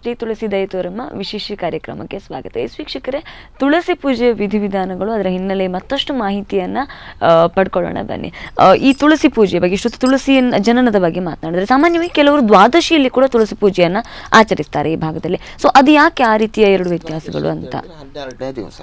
ಶ್ರೀ ತುಳಸಿ ದಯಿತೋರಮ್ಮ ವಿಶೇಷ ಕಾರ್ಯಕ್ರಮಕ್ಕೆ ಸ್ವಾಗತ ಎಸ್ ವೀಕ್ಷಕರೇ ತುಳಸಿ ಪೂಜೆ ವಿಧಿವಿಧಾನಗಳು ಅದರ ಹಿನ್ನೆಲೆ ಮತ್ತಷ್ಟು ಮಾಹಿತಿಯನ್ನ ಆ, ಪಡ್ಕೊಳ್ಳೋಣ ಬನ್ನಿ ಆ, ಈ ತುಳಸಿ ಪೂಜೆ ಬಗ್ಗೆ ಇಷ್ಟೊತ್ತು ತುಳಸಿಯನ್ನ ಜನನದ ಬಗ್ಗೆ ಮಾತನಾಡಿದ್ರೆ ಸಾಮಾನ್ಯವಾಗಿ ಕೆಲವರು ದ್ವಾದಶಿಯಲ್ಲಿ ಕೂಡ ತುಳಸಿ ಪೂಜೆಯನ್ನ ಆಚರಿಸ್ತಾರೆ ಈ ಭಾಗದಲ್ಲಿ ಸೊ ಅದು ಯಾಕೆ ಆ ರೀತಿಯ ಎರಡು ವ್ಯತ್ಯಾಸಗಳು ಅಂತ ಹನ್ನೆರಡನೇ ದಿವಸ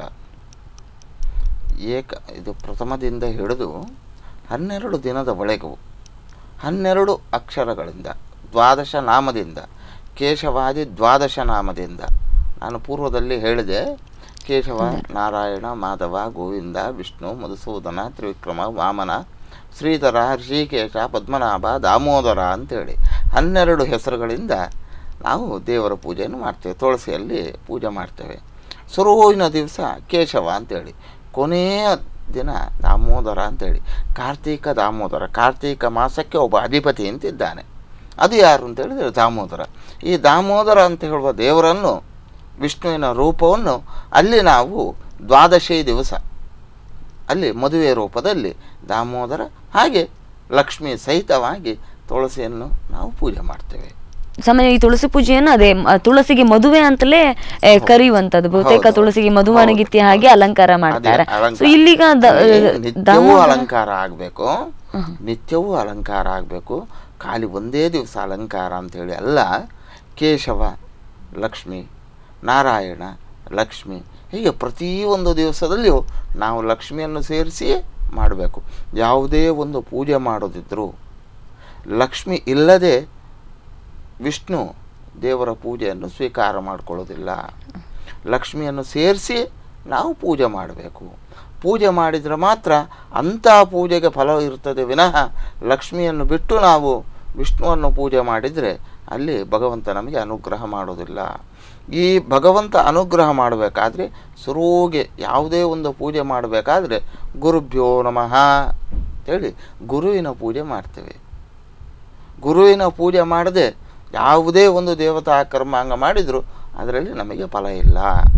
ಏಕ ಇದು ಪ್ರಥಮದಿಂದ ಹಿಡಿದು ಹನ್ನೆರಡು ದಿನದ ಒಳಗೂ ಹನ್ನೆರಡು ಅಕ್ಷರಗಳಿಂದ ದ್ವಾದಶ ನಾಮದಿಂದ ಕೇಶವಾದಿ ದ್ವಾದಶ ನಾಮದಿಂದ ನಾನು ಪೂರ್ವದಲ್ಲಿ ಹೇಳಿದೆ ಕೇಶವ ನಾರಾಯಣ ಮಾಧವ ಗೋವಿಂದ ವಿಷ್ಣು ಮಧುಸೂದನ ತ್ರಿವಿಕ್ರಮ ವಾಮನ ಶ್ರೀಧರ ಋಷಿಕೇಶ ಪದ್ಮನಾಭ ದಾಮೋದರ ಅಂತೇಳಿ ಹನ್ನೆರಡು ಹೆಸರುಗಳಿಂದ ನಾವು ದೇವರ ಪೂಜೆಯನ್ನು ಮಾಡ್ತೇವೆ ತುಳಸಿಯಲ್ಲಿ ಪೂಜೆ ಮಾಡ್ತೇವೆ ಶುರುವಿನ ದಿವಸ ಕೇಶವ ಅಂತೇಳಿ ಕೊನೆಯ ದಿನ ದಾಮೋದರ ಅಂತೇಳಿ ಕಾರ್ತೀಕ ದಾಮೋದರ ಕಾರ್ತೀಕ ಮಾಸಕ್ಕೆ ಒಬ್ಬ ಅಧಿಪತಿ ಅಂತಿದ್ದಾನೆ ಅದು ಯಾರು ಅಂತ ಹೇಳಿದರೆ ದಾಮೋದರ ಈ ದಾಮೋದರ ಅಂತ ಹೇಳುವ ದೇವರನ್ನು ವಿಷ್ಣುವಿನ ರೂಪವನ್ನು ಅಲ್ಲಿ ನಾವು ದ್ವಾದಶಿ ದಿವಸ ಅಲ್ಲಿ ಮದುವೆ ರೂಪದಲ್ಲಿ ದಾಮೋದರ ಹಾಗೆ ಲಕ್ಷ್ಮಿ ಸಹಿತವಾಗಿ ತುಳಸಿಯನ್ನು ನಾವು ಪೂಜೆ ಮಾಡ್ತೇವೆ ಸಾಮಾನ್ಯ ಈ ತುಳಸಿ ಪೂಜೆಯನ್ನು ಅದೇ ಮ- ತುಳಸಿಗೆ ಮದುವೆ ಅಂತಲೇ ಏ, ಕರೆಯುವಂತದ್ದು ಬಹುತೇಕ ಹೌದು. ತುಳಸಿಗೆ ಮಧುವಾಣಗಿತ್ಯ ಹಾಗೆ ಅಲಂಕಾರ ಮಾಡ್ತಾರೆ ಅದೇ ಅಲಂಕಾರ. ಸೊ ಇಲ್ಲಿಗ ದ- ಅಲ್ಲಿ ನಿತ್ಯವೂ ದಾಮೋದರ- ಅಲಂಕಾರ ಆಗಬೇಕು ನಿತ್ಯವೂ ಅಲಂಕಾರ ಆಗಬೇಕು ಖಾಲಿ ಒಂದೇ ದಿವಸ ಅಲಂಕಾರ ಅಂತೇಳಿ ಅಲ್ಲ ಕೇಶವ ಲಕ್ಷ್ಮಿ ನಾರಾಯಣ ಲಕ್ಷ್ಮಿ ಹೀಗೆ ಪ್ರತಿಯೊಂದು ದಿವಸದಲ್ಲಿಯೂ ನಾವು ಲಕ್ಷ್ಮಿಯನ್ನು ಸೇರಿಸಿ ಮಾಡಬೇಕು ಯಾವುದೇ ಒಂದು ಪೂಜೆ ಮಾಡೋದಿದ್ರೂ ಲಕ್ಷ್ಮಿ ಇಲ್ಲದೆ ವಿಷ್ಣು ದೇವರ ಪೂಜೆಯನ್ನು ಸ್ವೀಕಾರ ಮಾಡಿಕೊಳ್ಳೋದಿಲ್ಲ ಲಕ್ಷ್ಮಿಯನ್ನು ಸೇರಿಸಿ ನಾವು ಪೂಜೆ ಮಾಡಬೇಕು ಪೂಜೆ ಮಾಡಿದರೆ ಮಾತ್ರ ಅಂಥ ಪೂಜೆಗೆ ಫಲ ಇರ್ತದೆ ವಿನಃ ಲಕ್ಷ್ಮಿಯನ್ನು ಬಿಟ್ಟು ನಾವು ವಿಷ್ಣುವನ್ನು ಪೂಜೆ ಮಾಡಿದರೆ ಅಲ್ಲಿ ಭಗವಂತ ನಮಗೆ ಅನುಗ್ರಹ ಮಾಡೋದಿಲ್ಲ ಈ ಭಗವಂತ ಅನುಗ್ರಹ ಮಾಡಬೇಕಾದ್ರೆ ಶುರುವಿಗೆ ಯಾವುದೇ ಒಂದು ಪೂಜೆ ಮಾಡಬೇಕಾದ್ರೆ ಗುರುಭ್ಯೋ ನಮಃ ಹೇಳಿ ಗುರುವಿನ ಪೂಜೆ ಮಾಡ್ತೇವೆ ಗುರುವಿನ ಪೂಜೆ ಮಾಡದೆ ಯಾವುದೇ ಒಂದು ದೇವತಾ ಕರ್ಮಾಂಗ ಮಾಡಿದರೂ ಅದರಲ್ಲಿ ನಮಗೆ ಫಲ ಇಲ್ಲ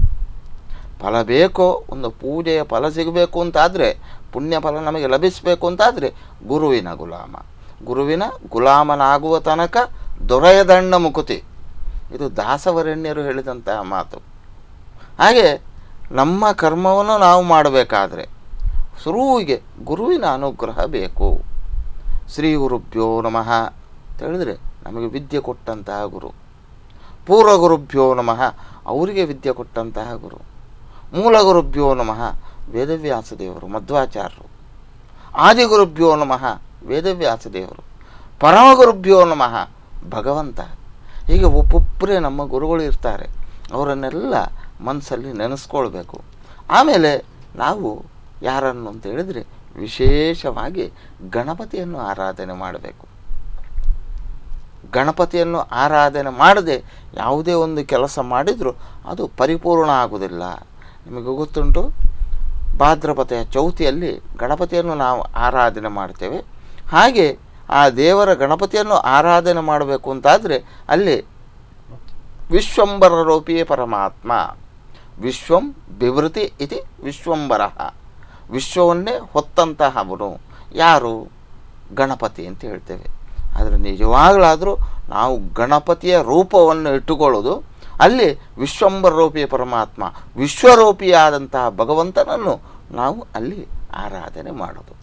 ಫಲ ಬೇಕೋ ಒಂದು ಪೂಜೆಯ ಫಲ ಸಿಗಬೇಕು ಅಂತಾದರೆ ಪುಣ್ಯ ಫಲ ನಮಗೆ ಲಭಿಸಬೇಕು ಅಂತಾದರೆ ಗುರುವಿನ ಗುಲಾಮ ಗುರುವಿನ ಗುಲಾಮನಾಗುವ ತನಕ ದೊರೆಯದಣ್ಣ ಮುಕುತಿ ಇದು ದಾಸವರಣ್ಯರು ಹೇಳಿದಂತಹ ಮಾತು ಹಾಗೆ ನಮ್ಮ ಕರ್ಮವನ್ನು ನಾವು ಮಾಡಬೇಕಾದ್ರೆ ಶುರುವಿಗೆ ಗುರುವಿನ ಅನುಗ್ರಹ ಬೇಕು ಶ್ರೀ ಗುರುಭ್ಯೋ ನಮಃ ಅಂತ ಹೇಳಿದ್ರೆ ನಮಗೆ ವಿದ್ಯೆ ಕೊಟ್ಟಂತಹ ಗುರು ಪೂರ್ವ ಗುರುಭ್ಯೋ ನಮಃ ಅವರಿಗೆ ವಿದ್ಯೆ ಕೊಟ್ಟಂತಹ ಗುರು ಮೂಲ ಗುರುಭ್ಯೋ ನಮಃ ವೇದವ್ಯಾಸ ದೇವರು ಮಧ್ವಾಚಾರ್ಯರು ಆದಿಗುರುಭ್ಯೋ ನಮಃ ವೇದವ್ಯಾಸ ದೇವರು ಪರಮ ಗುರುಭ್ಯೋ ನಮಃ ಭಗವಂತ ಹೀಗೆ ಒಬ್ಬೊಬ್ಬರೇ ನಮ್ಮ ಗುರುಗಳು ಇರ್ತಾರೆ ಅವರನ್ನೆಲ್ಲ ಮನಸ್ಸಲ್ಲಿ ನೆನೆಸ್ಕೊಳ್ಬೇಕು ಆಮೇಲೆ ನಾವು ಯಾರನ್ನು ಅಂತ ಹೇಳಿದರೆ ವಿಶೇಷವಾಗಿ ಗಣಪತಿಯನ್ನು ಆರಾಧನೆ ಮಾಡಬೇಕು ಗಣಪತಿಯನ್ನು ಆರಾಧನೆ ಮಾಡದೆ ಯಾವುದೇ ಒಂದು ಕೆಲಸ ಮಾಡಿದರೂ ಅದು ಪರಿಪೂರ್ಣ ಆಗುವುದಿಲ್ಲ ನಿಮಗೆ ಗೊತ್ತುಂಟು ಭಾದ್ರಪದೆಯ ಚೌತಿಯಲ್ಲಿ ಗಣಪತಿಯನ್ನು ನಾವು ಆರಾಧನೆ ಮಾಡ್ತೇವೆ ಹಾಗೆ ಆ ದೇವರ ಗಣಪತಿಯನ್ನು ಆರಾಧನೆ ಮಾಡಬೇಕು ಅಂತಾದರೆ ಅಲ್ಲಿ ವಿಶ್ವಂಬರ ರೂಪಿಯೇ ಪರಮಾತ್ಮ ವಿಶ್ವಂ ಬಿವೃತಿ ಇತಿ ವಿಶ್ವಂಬರ ವಿಶ್ವವನ್ನೇ ಹೊತ್ತಂತಹವನು ಯಾರು ಗಣಪತಿ ಅಂತ ಹೇಳ್ತೇವೆ ಆದರೆ ನಿಜವಾಗಲಾದರೂ ನಾವು ಗಣಪತಿಯ ರೂಪವನ್ನು ಇಟ್ಟುಕೊಳ್ಳೋದು ಅಲ್ಲಿ ವಿಶ್ವಂಬರ ರೂಪಿಯ ಪರಮಾತ್ಮ ವಿಶ್ವರೂಪಿಯಾದಂತಹ ಭಗವಂತನನ್ನು ನಾವು ಅಲ್ಲಿ ಆರಾಧನೆ ಮಾಡೋದು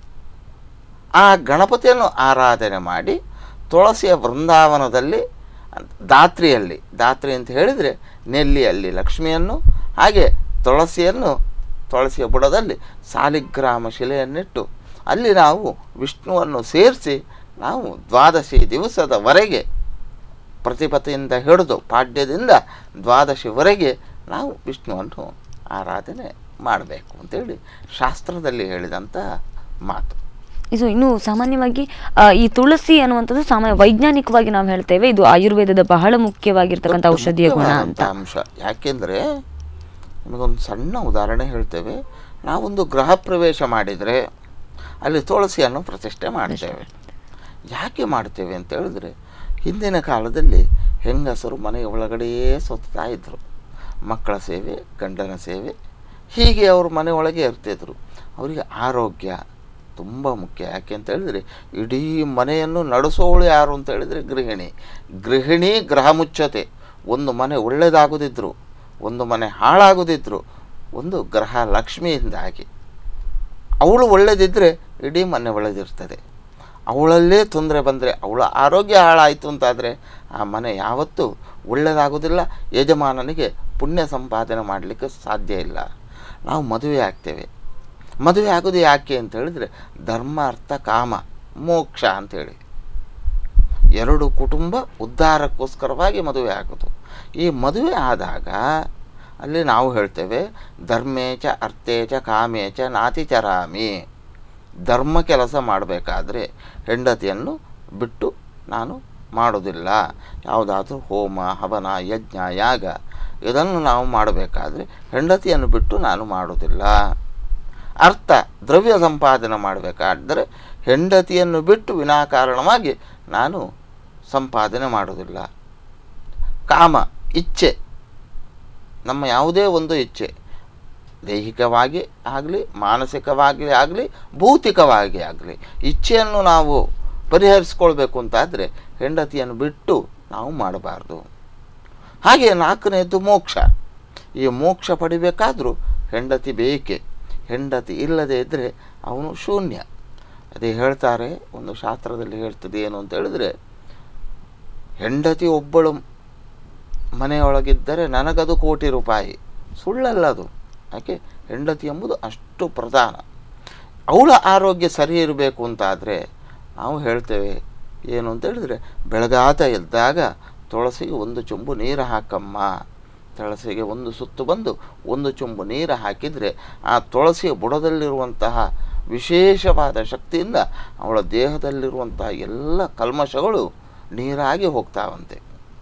ಆ ಗಣಪತಿಯನ್ನು ಆರಾಧನೆ ಮಾಡಿ ತುಳಸಿಯ ವೃಂದಾವನದಲ್ಲಿ ದಾತ್ರಿಯಲ್ಲಿ ದಾತ್ರಿ ಅಂತ ಹೇಳಿದರೆ ನೆಲ್ಲಿಯಲ್ಲಿ ಲಕ್ಷ್ಮಿಯನ್ನು ಹಾಗೆ ತುಳಸಿಯನ್ನು ತುಳಸಿಯ ಬುಡದಲ್ಲಿ ಸಾಲಿಗ್ರಾಮ ಶಿಲೆಯನ್ನಿಟ್ಟು ಅಲ್ಲಿ ನಾವು ವಿಷ್ಣುವನ್ನು ಸೇರಿಸಿ ನಾವು ದ್ವಾದಶಿ ದಿವಸದವರೆಗೆ ಪ್ರತಿಪತಿಯಿಂದ ಹಿಡಿದು ಪಾಡ್ಯದಿಂದ ದ್ವಾದಶಿವರೆಗೆ ನಾವು ವಿಷ್ಣುವನ್ನು ಆರಾಧನೆ ಮಾಡಬೇಕು ಅಂತೇಳಿ ಶಾಸ್ತ್ರದಲ್ಲಿ ಹೇಳಿದಂಥ ಮಾತು ಇದು ಇನ್ನು ಸಾಮಾನ್ಯವಾಗಿ ಆ, ಈ ತುಳಸಿ ಅನ್ನುವಂಥದ್ದು ಸಾಮಾನ್ಯ ವೈಜ್ಞಾನಿಕವಾಗಿ ನಾವು ಹೇಳ್ತೇವೆ ಇದು ಆಯುರ್ವೇದದ ಬಹಳ ಮುಖ್ಯವಾಗಿರ್ತಕ್ಕಂಥ ಔಷಧಿಯ ಗುಣ ಅಂತ ಮುಖ್ಯವಾದಂಥ ಅಂಶ ಯಾಕೆಂದರೆ ನಿಮಗೊಂದು ಸಣ್ಣ ಉದಾಹರಣೆ ಹೇಳ್ತೇವೆ ನಾವೊಂದು ಗೃಹ ಪ್ರವೇಶ ಮಾಡಿದರೆ ಅಲ್ಲಿ ತುಳಸಿಯನ್ನು ಪ್ರತಿಷ್ಠೆ ಮಾಡ್ತೇವೆ ಯಾಕೆ ಮಾಡ್ತೇವೆ ಅಂತ ಹೇಳಿದ್ರೆ ಹಿಂದಿನ ಕಾಲದಲ್ಲಿ ಹೆಂಗಸರು ಮನೆಯ ಒಳಗಡೆಯೇ ಸುತ್ತಾ ಇದ್ದರು ಮಕ್ಕಳ ಸೇವೆ ಗಂಡನ ಸೇವೆ ಹೀಗೆ ಅವರು ಮನೆ ಒಳಗೆ ಇರ್ತಿದ್ರು ಅವರಿಗೆ ಆರೋಗ್ಯ ತುಂಬ ಮುಖ್ಯ ಯಾಕೆ ಅಂತ ಹೇಳಿದ್ರೆ ಇಡೀ ಮನೆಯನ್ನು ನಡೆಸೋಳು ಯಾರು ಅಂತ ಹೇಳಿದರೆ ಗೃಹಿಣಿ ಗೃಹಿಣಿ ಗೃಹ ಮುಚ್ಚತೆ ಒಂದು ಮನೆ ಒಳ್ಳೆಯದಾಗೋದಿದ್ರು ಒಂದು ಮನೆ ಹಾಳಾಗೋದಿದ್ರು ಒಂದು ಗ್ರಹ ಲಕ್ಷ್ಮಿಯಿಂದಾಗಿ ಅವಳು ಒಳ್ಳೆದಿದ್ದರೆ ಇಡೀ ಮನೆ ಒಳ್ಳೆದಿರ್ತದೆ ಅವಳಲ್ಲೇ ತೊಂದರೆ ಬಂದರೆ ಅವಳ ಆರೋಗ್ಯ ಹಾಳಾಯಿತು ಅಂತಾದರೆ ಆ ಮನೆ ಯಾವತ್ತೂ ಒಳ್ಳೆಯದಾಗೋದಿಲ್ಲ ಯಜಮಾನನಿಗೆ ಪುಣ್ಯ ಸಂಪಾದನೆ ಮಾಡಲಿಕ್ಕೆ ಸಾಧ್ಯ ಇಲ್ಲ ನಾವು ಮದುವೆ ಆಗ್ತೇವೆ ಮದುವೆ ಆಗೋದು ಯಾಕೆ ಅಂತ ಹೇಳಿದರೆ ಧರ್ಮ ಅರ್ಥ ಕಾಮ ಮೋಕ್ಷ ಅಂತೇಳಿ ಎರಡು ಕುಟುಂಬ ಉದ್ಧಾರಕ್ಕೋಸ್ಕರವಾಗಿ ಮದುವೆ ಆಗೋದು ಈ ಮದುವೆ ಆದಾಗ ಅಲ್ಲಿ ನಾವು ಹೇಳ್ತೇವೆ ಧರ್ಮೇಚ ಅರ್ಥೇಚ ಕಾಮೇಚ ನಾತಿಚರಾಮಿ ಧರ್ಮ ಕೆಲಸ ಮಾಡಬೇಕಾದ್ರೆ ಹೆಂಡತಿಯನ್ನು ಬಿಟ್ಟು ನಾನು ಮಾಡೋದಿಲ್ಲ ಯಾವುದಾದ್ರೂ ಹೋಮ ಹವನ ಯಜ್ಞ ಯಾಗ ಇದನ್ನು ನಾವು ಮಾಡಬೇಕಾದ್ರೆ ಹೆಂಡತಿಯನ್ನು ಬಿಟ್ಟು ನಾನು ಮಾಡೋದಿಲ್ಲ ಅರ್ಥ ದ್ರವ್ಯ ಸಂಪಾದನೆ ಮಾಡಬೇಕಾದರೆ ಹೆಂಡತಿಯನ್ನು ಬಿಟ್ಟು ವಿನಾಕಾರಣವಾಗಿ ನಾನು ಸಂಪಾದನೆ ಮಾಡೋದಿಲ್ಲ ಕಾಮ ಇಚ್ಛೆ ನಮ್ಮ ಯಾವುದೇ ಒಂದು ಇಚ್ಛೆ ದೈಹಿಕವಾಗಿ ಆಗಲಿ ಮಾನಸಿಕವಾಗಿ ಆಗಲಿ ಭೌತಿಕವಾಗಿ ಆಗಲಿ ಇಚ್ಛೆಯನ್ನು ನಾವು ಪರಿಹರಿಸ್ಕೊಳ್ಬೇಕು ಅಂತಾದರೆ ಹೆಂಡತಿಯನ್ನು ಬಿಟ್ಟು ನಾವು ಮಾಡಬಾರ್ದು ಹಾಗೆ ನಾಲ್ಕನೇದು ಮೋಕ್ಷ ಈ ಮೋಕ್ಷ ಪಡಿಬೇಕಾದರೂ ಹೆಂಡತಿ ಬೇಕೇ ಹೆಂಡತಿ ಇಲ್ಲದೇ ಇದ್ದರೆ ಅವನು ಶೂನ್ಯ ಅದೇ ಹೇಳ್ತಾರೆ ಒಂದು ಶಾಸ್ತ್ರದಲ್ಲಿ ಹೇಳ್ತದೆ ಏನು ಅಂತ ಹೇಳಿದ್ರೆ ಹೆಂಡತಿ ಒಬ್ಬಳು ಮನೆಯೊಳಗಿದ್ದರೆ ನನಗದು ಕೋಟಿ ರೂಪಾಯಿ ಸುಳ್ಳಲ್ಲ ಅದು ಯಾಕೆ ಹೆಂಡತಿ ಎಂಬುದು ಅಷ್ಟು ಪ್ರಧಾನ ಅವಳ ಆರೋಗ್ಯ ಸರಿ ಇರಬೇಕು ಅಂತಾದರೆ ನಾವು ಹೇಳ್ತೇವೆ ಏನು ಅಂತ ಹೇಳಿದ್ರೆ ಬೆಳಗಾತ ಎದ್ದಾಗ ತುಳಸಿಗೆ ಒಂದು ಚೊಂಬು ನೀರು ಹಾಕಮ್ಮ ತುಳಸಿಗೆ ಒಂದು ಸುತ್ತು ಬಂದು ಒಂದು ಚೊಂಬು ನೀರು ಹಾಕಿದರೆ ಆ ತುಳಸಿಯ ಬುಡದಲ್ಲಿರುವಂತಹ ವಿಶೇಷವಾದ ಶಕ್ತಿಯಿಂದ ಅವಳ ದೇಹದಲ್ಲಿರುವಂತಹ ಎಲ್ಲ ಕಲ್ಮಶಗಳು ನೀರಾಗಿ ಹೋಗ್ತಾವಂತೆ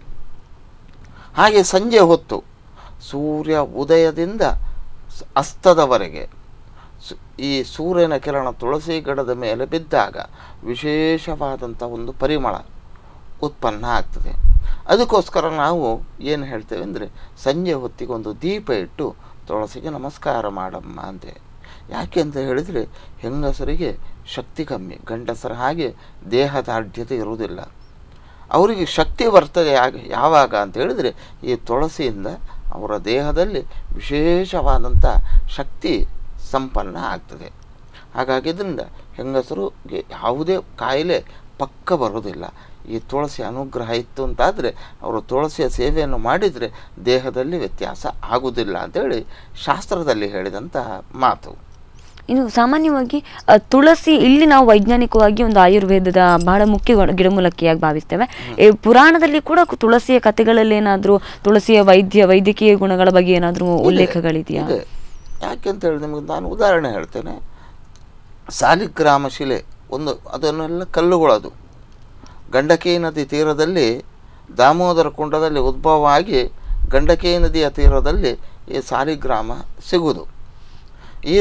ಹಾಗೆ ಸಂಜೆ ಹೊತ್ತು ಸೂರ್ಯ ಉದಯದಿಂದ ಸ- ಅಸ್ತದವರೆಗೆ ಸು- ಈ ಸೂರ್ಯನ ಕಿರಣ ತುಳಸಿ ಗಿಡದ ಮೇಲೆ ಬಿದ್ದಾಗ ವಿಶೇಷವಾದಂಥ ಒಂದು ಪರಿಮಳ ಉತ್ಪನ್ನ ಆಗ್ತದೆ ಅದಕ್ಕೋಸ್ಕರ ನಾವು ಏನು ಹೇಳ್ತೇವೆ ಅಂದರೆ ಸಂಜೆ ಹೊತ್ತಿಗೆ ಒಂದು ದೀಪ ಇಟ್ಟು ತುಳಸಿಗೆ ನಮಸ್ಕಾರ ಮಾಡಮ್ಮ ಅಂತೆ ಯಾಕೆ ಅಂತ ಹೇಳಿದರೆ ಹೆಂಗಸರಿಗೆ ಶಕ್ತಿ ಕಮ್ಮಿ ಗಂಡಸರ ಹಾಗೆ ದೇಹದಾರ್ಢ್ಯತೆ ಇರುವುದಿಲ್ಲ ಅವರಿಗೆ ಶಕ್ತಿ ಬರ್ತದೆ ಯಾಗ ಯಾವಾಗ ಅಂತ ಹೇಳಿದರೆ ಈ ತುಳಸಿಯಿಂದ ಅವರ ದೇಹದಲ್ಲಿ ವಿಶೇಷವಾದಂಥ ಶಕ್ತಿ ಸಂಪನ್ನ ಆಗ್ತದೆ ಹಾಗಾಗಿ ಇದರಿಂದ ಹೆಂಗಸರಿಗೆ ಯಾವುದೇ ಕಾಯಿಲೆ ಪಕ್ಕ ಬರೋದಿಲ್ಲ ಈ ತುಳಸಿ ಅನುಗ್ರಹ ಇತ್ತು ಅಂತಾದರೆ ಅವರು ತುಳಸಿಯ ಸೇವೆಯನ್ನು ಮಾಡಿದರೆ ದೇಹದಲ್ಲಿ ವ್ಯತ್ಯಾಸ ಆಗುವುದಿಲ್ಲ ಅಂತೇಳಿ ಶಾಸ್ತ್ರದಲ್ಲಿ ಹೇಳಿದಂತಹ ಮಾತು ಇನ್ನು ಸಾಮಾನ್ಯವಾಗಿ ಅ, ತುಳಸಿ ಇಲ್ಲಿ ನಾವು ವೈಜ್ಞಾನಿಕವಾಗಿ ಒಂದು ಆಯುರ್ವೇದದ ಬಹಳ ಮುಖ್ಯ ಗುಣ- ಗಿಡಮೂಲಿಕೆಯಾಗಿ ಭಾವಿಸ್ತೇವೆ ಈ ಪುರಾಣದಲ್ಲಿ ಕೂಡ ಕು- ತುಳಸಿಯ ಕಥೆಗಳಲ್ಲಿ ಏನಾದರೂ ತುಳಸಿಯ ವೈದ್ಯ ವೈದ್ಯಕೀಯ ಗುಣಗಳ ಬಗ್ಗೆ ಏನಾದರೂ ಉಲ್ಲೇಖಗಳಿದೆಯಾ ಇದೆ ಯಾಕೆಂತ ಹೇಳಿ ನಿಮಗೆ ನಾನು ಉದಾಹರಣೆ ಹೇಳ್ತೇನೆ ಸಾಲಿಗ್ರಾಮ ಶಿಲೆ ಒಂದು ಅದನ್ನೆಲ್ಲ ಕಲ್ಲುಗಳದು ಗಂಡಕಿ ನದಿ ತೀರದಲ್ಲಿ ದಾಮೋದರ ಕುಂಡದಲ್ಲಿ ಉದ್ಭವ ಆಗಿ ಗಂಡಕಿ ನದಿಯ ತೀರದಲ್ಲಿ ಈ ಸಾಲಿಗ್ರಾಮ ಸಿಗುವುದು ಈ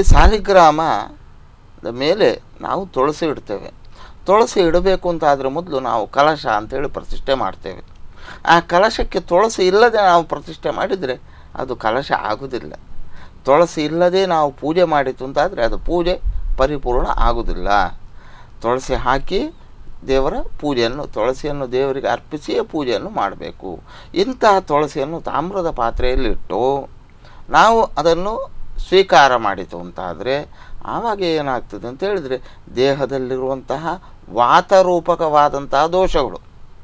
ಸಾಲಿಗ್ರಾಮದ ಮೇಲೆ ನಾವು ತುಳಸಿ ಇಡ್ತೇವೆ ತುಳಸಿ ಇಡಬೇಕು ಅಂತ ಆದರೆ ಮೊದಲು ನಾವು ಕಲಶ ಅಂತೇಳಿ ಪ್ರತಿಷ್ಠೆ ಮಾಡ್ತೇವೆ ಆ ಕಲಶಕ್ಕೆ ತುಳಸಿ ಇಲ್ಲದೆ ನಾವು ಪ್ರತಿಷ್ಠೆ ಮಾಡಿದರೆ ಅದು ಕಲಶ ಆಗುವುದಿಲ್ಲ ತುಳಸಿ ಇಲ್ಲದೆ ನಾವು ಪೂಜೆ ಮಾಡಿತು ಅಂತಾದರೆ ಅದು ಪೂಜೆ ಪರಿಪೂರ್ಣ ಆಗುವುದಿಲ್ಲ ತುಳಸಿ ಹಾಕಿ ದೇವರ ಪೂಜೆಯನ್ನು ತುಳಸಿಯನ್ನು ದೇವರಿಗೆ ಅರ್ಪಿಸಿಯೇ ಪೂಜೆಯನ್ನು ಮಾಡಬೇಕು ಇಂತಹ ತುಳಸಿಯನ್ನು ತಾಮ್ರದ ಪಾತ್ರೆಯಲ್ಲಿಟ್ಟು ನಾವು ಅದನ್ನು ಸ್ವೀಕಾರ ಮಾಡಿತು ಅಂತಾದರೆ ಆವಾಗ ಏನಾಗ್ತದೆ ಅಂತ ಹೇಳಿದರೆ ದೇಹದಲ್ಲಿರುವಂತಹ ವಾತರೂಪಕವಾದಂತಹ ದೋಷಗಳು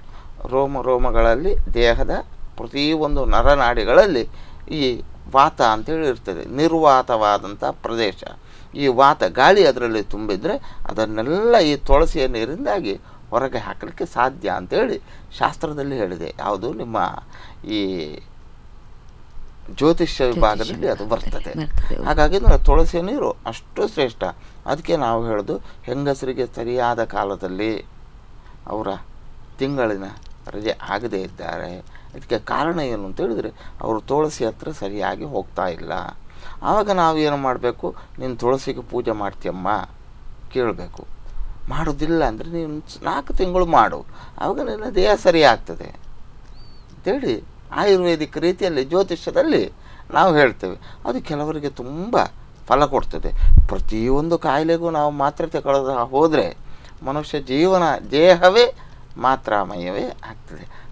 ರೋಮ ರೋಮಗಳಲ್ಲಿ ದೇಹದ ಪ್ರತಿಯೊಂದು ನರನಾಡಿಗಳಲ್ಲಿ ಈ ವಾತ ಅಂತೇಳಿ ಇರ್ತದೆ ನಿರ್ವಾತವಾದಂಥ ಪ್ರದೇಶ ಈ ವಾತ ಗಾಳಿ ಅದರಲ್ಲಿ ತುಂಬಿದರೆ ಅದನ್ನೆಲ್ಲ ಈ ತುಳಸಿಯ ನೀರಿಂದಾಗಿ ಹೊರಗೆ ಹಾಕಲಿಕ್ಕೆ ಸಾಧ್ಯ ಅಂತೇಳಿ ಶಾಸ್ತ್ರದಲ್ಲಿ ಹೇಳಿದೆ ಯಾವುದು ನಿಮ್ಮ ಈ ಜ್ಯೋತಿಷ್ಯ ವಿಭಾಗದಲ್ಲಿ ಅದು ಬರ್ತದೆ ಬರ್ತದೆ. ಹಾಗಾಗಿ ಅಂದ್ರೆ ತುಳಸಿ ನೀರು ಅಷ್ಟು ಶ್ರೇಷ್ಠ ಅದಕ್ಕೆ ನಾವು ಹೇಳೋದು ಹೆಂಗಸರಿಗೆ ಸರಿಯಾದ ಕಾಲದಲ್ಲಿ ಅವರ ತಿಂಗಳಿನ ರಜೆ ಆಗದೇ ಇದ್ದಾರೆ ಇದಕ್ಕೆ ಕಾರಣ ಏನು ಅಂತ ಹೇಳಿದರೆ ಅವರು ತುಳಸಿ ಹತ್ರ ಸರಿಯಾಗಿ ಹೋಗ್ತಾ ಇಲ್ಲ ಆವಾಗ ನಾವು ಏನು ಮಾಡಬೇಕು ನೀನು ತುಳಸಿಗೆ ಪೂಜೆ ಮಾಡ್ತೀಯಮ್ಮ ಕೇಳಬೇಕು ಮಾಡೋದಿಲ್ಲ ಅಂದರೆ ನೀನು ನಾಲ್ಕು ತಿಂಗಳು ಮಾಡು ಆವಾಗ ನಿನ್ನ ದೇಹ ಸರಿ ಆಗ್ತದೆ ಅಂತೇಳಿ ಆಯುರ್ವೇದಿಕ್ ರೀತಿಯಲ್ಲಿ ಜ್ಯೋತಿಷ್ಯದಲ್ಲಿ ನಾವು ಹೇಳ್ತೇವೆ ಅದು ಕೆಲವರಿಗೆ ತುಂಬ ಫಲ ಕೊಡ್ತದೆ ಪ್ರತಿಯೊಂದು ಕಾಯಿಲೆಗೂ ನಾವು ಮಾತ್ರೆ ತಗೊಳ್ಳೋದು ಹೋದರೆ ಮನುಷ್ಯ ಜೀವನ ದೇಹವೇ ಮಾತ್ರಾಮಯವೇ ಆಗ್ತದೆ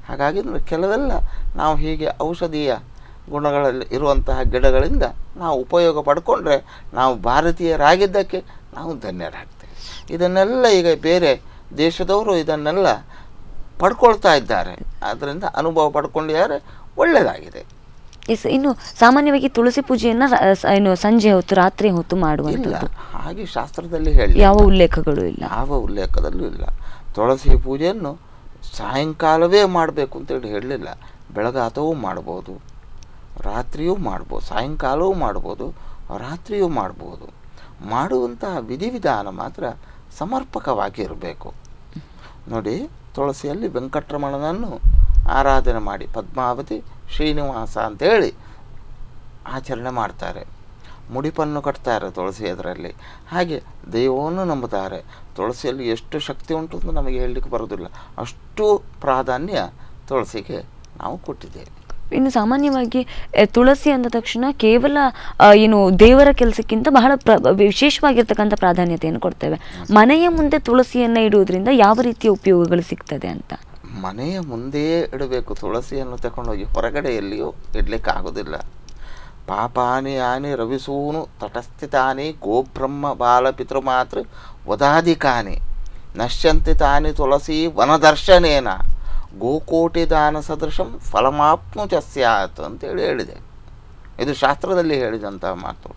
ಹಾಗಾಗಿ ಅಂದ್ರೆ ಕೆಲವೆಲ್ಲ ನಾವು ಹೀಗೆ ಔಷಧೀಯ ಗುಣಗಳಲ್ಲಿ ಇರುವಂತಹ ಗಿಡಗಳಿಂದ ನಾವು ಉಪಯೋಗ ಪಡ್ಕೊಂಡ್ರೆ ನಾವು ಭಾರತೀಯರಾಗಿದ್ದಕ್ಕೆ ನಾವು ಧನ್ಯರಾಗ್ತೇವೆ ಇದನ್ನೆಲ್ಲ ಈಗ ಬೇರೆ ದೇಶದವರು ಇದನ್ನೆಲ್ಲ ಪಡ್ಕೊಳ್ತಾ ಇದ್ದಾರೆ ಆದ್ದರಿಂದ ಅನುಭವ ಪಡ್ಕೊಂಡಿದ್ದಾರೆ ಒಳ್ಳೆಯದಾಗಿದೆ ಎಸ್ ಇನ್ನು ಸಾಮಾನ್ಯವಾಗಿ ತುಳಸಿ ಪೂಜೆಯನ್ನ ರ- ಸ- ಏನು ಸಂಜೆ ಹೊತ್ತು ರಾತ್ರಿ ಹೊತ್ತು ಇಲ್ಲ ಮಾಡುವಂಥದ್ದು ಹಾಗೆ ಶಾಸ್ತ್ರದಲ್ಲಿ ಹೇಳಿ ಯಾವ ಉಲ್ಲೇಖಗಳು ಇಲ್ಲ ಯಾವ ಉಲ್ಲೇಖದಲ್ಲೂ ಇಲ್ಲ ತುಳಸಿ ಪೂಜೆಯನ್ನು ಸಾಯಂಕಾಲವೇ ಮಾಡಬೇಕು ಅಂತೇಳಿ ಹೇಳಲಿಲ್ಲ ಬೆಳಗಾತವೂ ಮಾಡ್ಬೋದು ರಾತ್ರಿಯೂ ಮಾಡ್ಬೋದು ಸಾಯಂಕಾಲವೂ ಮಾಡ್ಬೋದು ರಾತ್ರಿಯೂ ಮಾಡ್ಬೋದು ಮಾಡುವಂತಹ ವಿಧಿವಿಧಾನ ಮಾತ್ರ ಸಮರ್ಪಕವಾಗಿ ಇರಬೇಕು ನೋಡಿ ತುಳಸಿಯಲ್ಲಿ ವೆಂಕಟರಮಣನನ್ನು ಆರಾಧನೆ ಮಾಡಿ ಪದ್ಮಾವತಿ ಶ್ರೀನಿವಾಸ ಅಂತೇಳಿ ಆಚರಣೆ ಮಾಡ್ತಾರೆ ಮುಡಿಪನ್ನು ಕಟ್ತಾರೆ ತುಳಸಿ ಅದರಲ್ಲಿ ಹಾಗೆ ದೈವವನ್ನು ನಂಬುತ್ತಾರೆ ತುಳಸಿಯಲ್ಲಿ ಎಷ್ಟು ಶಕ್ತಿ ಉಂಟು ಅಂತ ನಮಗೆ ಹೇಳಲಿಕ್ಕೆ ಬರೋದಿಲ್ಲ ಅಷ್ಟು ಪ್ರಾಧಾನ್ಯ ತುಳಸಿಗೆ ನಾವು ಕೊಟ್ಟಿದ್ದೇವೆ ಇನ್ನು ಸಾಮಾನ್ಯವಾಗಿ ಎ, ತುಳಸಿ ಅಂದ ತಕ್ಷಣ ಕೇವಲ ಆ, ಏನು ದೇವರ ಕೆಲಸಕ್ಕಿಂತ ಬಹಳ ಪ್ರ ವಿಶೇಷವಾಗಿರ್ತಕ್ಕಂಥ ಪ್ರಾಧಾನ್ಯತೆಯನ್ನು ಕೊಡ್ತೇವೆ ಮನೆಯ ಮುಂದೆ ತುಳಸಿಯನ್ನ ಇಡುವುದರಿಂದ ಯಾವ ರೀತಿಯ ಉಪಯೋಗಗಳು ಸಿಗ್ತದೆ ಅಂತ ಮನೆಯ ಮುಂದೆಯೇ ಇಡಬೇಕು ತುಳಸಿಯನ್ನು ತಗೊಂಡೋಗಿ ಹೊರಗಡೆ ಎಲ್ಲಿಯೂ ಇಡ್ಲಿಕ್ಕೆ ಆಗೋದಿಲ್ಲ ಪಾಪಾನಿ ಯಾನಿ ರವಿಸೂನು ತಟಸ್ಥಿತಾನಿ ಗೋಬ್ರಹ್ಮ ಬಾಲ ಪಿತೃಮಾತೃ ವದಾಧಿಕಾನಿ ನಶ್ಯಂತಿ ತಾನಿ ತುಳಸಿ ವನದರ್ಶನೇನ ಗೋಕೋಟಿ ದಾನ ಸದೃಶಂ ಫಲಮಾಪ್ನು ಚ ಸ್ಯಾತ್ ಅಂತೇಳಿ ಹೇಳಿದೆ ಇದು ಶಾಸ್ತ್ರದಲ್ಲಿ ಹೇಳಿದಂತಹ ಮಾತು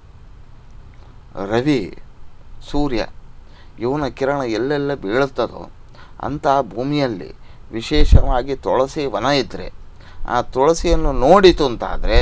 ರವಿ ಸೂರ್ಯ ಇವನ ಕಿರಣ ಎಲ್ಲೆಲ್ಲ ಬೀಳುತ್ತದೋ ಅಂಥ ಭೂಮಿಯಲ್ಲಿ ವಿಶೇಷವಾಗಿ ತುಳಸಿ ವನ ಇದ್ದರೆ ಆ ತುಳಸಿಯನ್ನು ನೋಡಿತು ಅಂತಾದರೆ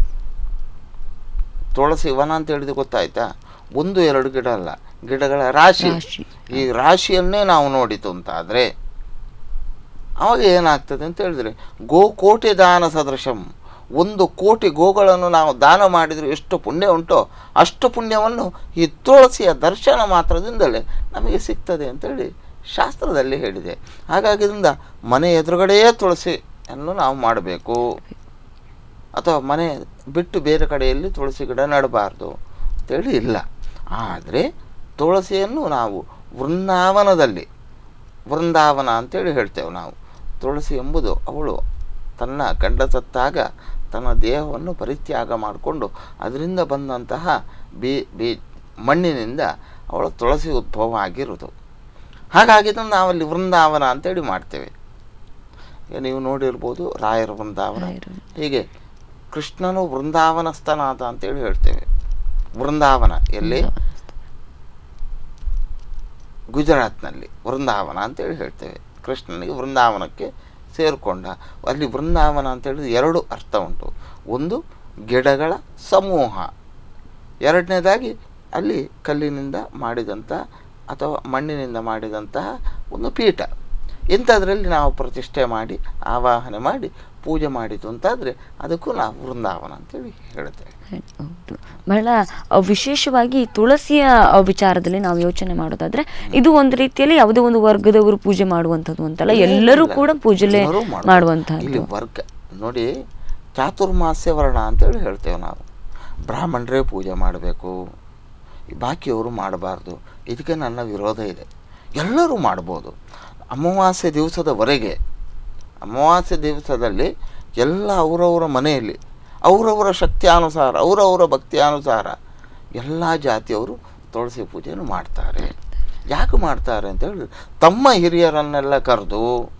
ತುಳಸಿ ವನ ಅಂತ ಹೇಳಿದ್ರೆ ಗೊತ್ತಾಯ್ತಾ ಒಂದು ಎರಡು ಗಿಡ ಅಲ್ಲ ಗಿಡಗಳ ರಾಶಿ ರಾಶಿ. ಈ ರಾಶಿಯನ್ನೇ ನಾವು ನೋಡಿತು ಅಂತಾದರೆ ಅವಾಗ ಏನಾಗ್ತದೆ ಅಂತ ಹೇಳಿದ್ರೆ ಗೋ ಕೋಟಿ ದಾನ ಸದೃಶಂ ಒಂದು ಕೋಟಿ ಗೋಗಳನ್ನು ನಾವು ದಾನ ಮಾಡಿದರೆ ಎಷ್ಟು ಪುಣ್ಯ ಉಂಟೋ ಅಷ್ಟು ಪುಣ್ಯವನ್ನು ಈ ತುಳಸಿಯ ದರ್ಶನ ಮಾತ್ರದಿಂದಲೇ ನಮಗೆ ಸಿಗ್ತದೆ ಅಂತೇಳಿ ಶಾಸ್ತ್ರದಲ್ಲಿ ಹೇಳಿದೆ ಹಾಗಾಗಿ ಇದರಿಂದ ಮನೆ ಎದುರುಗಡೆಯೇ ತುಳಸಿಯನ್ನು ನಾವು ಮಾಡಬೇಕು ಅಥವಾ ಮನೆ ಬಿಟ್ಟು ಬೇರೆ ಕಡೆಯಲ್ಲಿ ತುಳಸಿ ಗಿಡ ನೆಡಬಾರ್ದು ಅಂತೇಳಿ ಇಲ್ಲ ಆದರೆ ತುಳಸಿಯನ್ನು ನಾವು ವೃಂದಾವನದಲ್ಲಿ ವೃಂದಾವನ ಅಂತೇಳಿ ಹೇಳ್ತೇವೆ ನಾವು ತುಳಸಿ ಎಂಬುದು ಅವಳು ತನ್ನ ಗಂಡ ಸತ್ತಾಗ ತನ್ನ ದೇಹವನ್ನು ಪರಿತ್ಯಾಗ ಮಾಡಿಕೊಂಡು ಅದರಿಂದ ಬಂದಂತಹ ಬೀ ಬೀ ಮಣ್ಣಿನಿಂದ ಅವಳು ತುಳಸಿ ಉದ್ಭವ ಆಗಿರೋದು ಹಾಗಾಗಿ ಇದನ್ನು ನಾವಲ್ಲಿ ವೃಂದಾವನ ಅಂತೇಳಿ ಮಾಡ್ತೇವೆ ಈಗ ನೀವು ನೋಡಿರ್ಬೋದು ರಾಯರ ವೃಂದಾವನ ರಾಯರ. ಹೀಗೆ ಕೃಷ್ಣನು ವೃಂದಾವನಸ್ಥನಾದ ಅಂತೇಳಿ ಹೇಳ್ತೇವೆ ವೃಂದಾವನ ಎಲ್ಲಿ ಗುಜರಾತ್ನಲ್ಲಿ ವೃಂದಾವನ ಅಂತೇಳಿ ಹೇಳ್ತೇವೆ ಕೃಷ್ಣನಿಗೆ ವೃಂದಾವನಕ್ಕೆ ಸೇರಿಕೊಂಡ ಅಲ್ಲಿ ವೃಂದಾವನ ಅಂತೇಳಿದ್ರೆ ಎರಡು ಅರ್ಥ ಉಂಟು ಒಂದು ಗಿಡಗಳ ಸಮೂಹ ಎರಡನೇದಾಗಿ ಅಲ್ಲಿ ಕಲ್ಲಿನಿಂದ ಮಾಡಿದಂಥ ಅಥವಾ ಮಣ್ಣಿನಿಂದ ಮಾಡಿದಂತಹ ಒಂದು ಪೀಠ ಇಂಥದ್ರಲ್ಲಿ ನಾವು ಪ್ರತಿಷ್ಠೆ ಮಾಡಿ ಆವಾಹನೆ ಮಾಡಿ ಪೂಜೆ ಮಾಡಿತು ಅಂತಾದರೆ ಅದಕ್ಕೂ ನಾವು ವೃಂದಾವನ ಅಂತೇಳಿ ಹೇಳ್ತೇವೆ ಹೌದು ಬಹಳ ಅ, ವಿಶೇಷವಾಗಿ ಈ ತುಳಸಿಯ ಅ, ವಿಚಾರದಲ್ಲಿ ನಾವು ಯೋಚನೆ ಮಾಡೋದಾದ್ರೆ ಇದು ಒಂದು ರೀತಿಯಲ್ಲಿ ಯಾವುದೇ ಒಂದು ವರ್ಗದವರು ಪೂಜೆ ಮಾಡುವಂಥದ್ದು ಅಂತಲ್ಲ ಎಲ್ಲರೂ ಕೂಡ ಪೂಜೆಲೆ ಎಲ್ಲರೂ ಮಾಡ್ಬೋದು. ಇಲ್ಲಿ ಮಾಡುವಂತಹದ್ದು ವರ್ಗ ನೋಡಿ ಚಾತುರ್ಮಾಸ್ಯ ವರ್ಣ ಅಂತೇಳಿ ಹೇಳ್ತೇವೆ ನಾವು ಬ್ರಾಹ್ಮಣರೇ ಪೂಜೆ ಮಾಡಬೇಕು ಬಾಕಿಯವರು ಮಾಡಬಾರ್ದು ಇದಕ್ಕೆ ನನ್ನ ವಿರೋಧ ಇದೆ ಎಲ್ಲರೂ ಮಾಡ್ಬೋದು ಅಮಾವಾಸ್ಯೆ ದಿವಸದವರೆಗೆ ಅಮಾವಾಸ್ಯೆ ದಿವಸದಲ್ಲಿ ಎಲ್ಲ ಅವರವರ ಮನೆಯಲ್ಲಿ ಅವರವರ ಶಕ್ತಿಯಾನುಸಾರ ಅವರವರ ಭಕ್ತಿಯಾನುಸಾರ ಎಲ್ಲ ಜಾತಿಯವರು ತುಳಸಿ ಪೂಜೆಯನ್ನು ಮಾಡ್ತಾರೆ ಯಾಕೆ ಮಾಡ್ತಾರೆ ಅಂತ ಹೇಳಿದ್ರೆ ತಮ್ಮ ಹಿರಿಯರನ್ನೆಲ್ಲ ಕರೆದು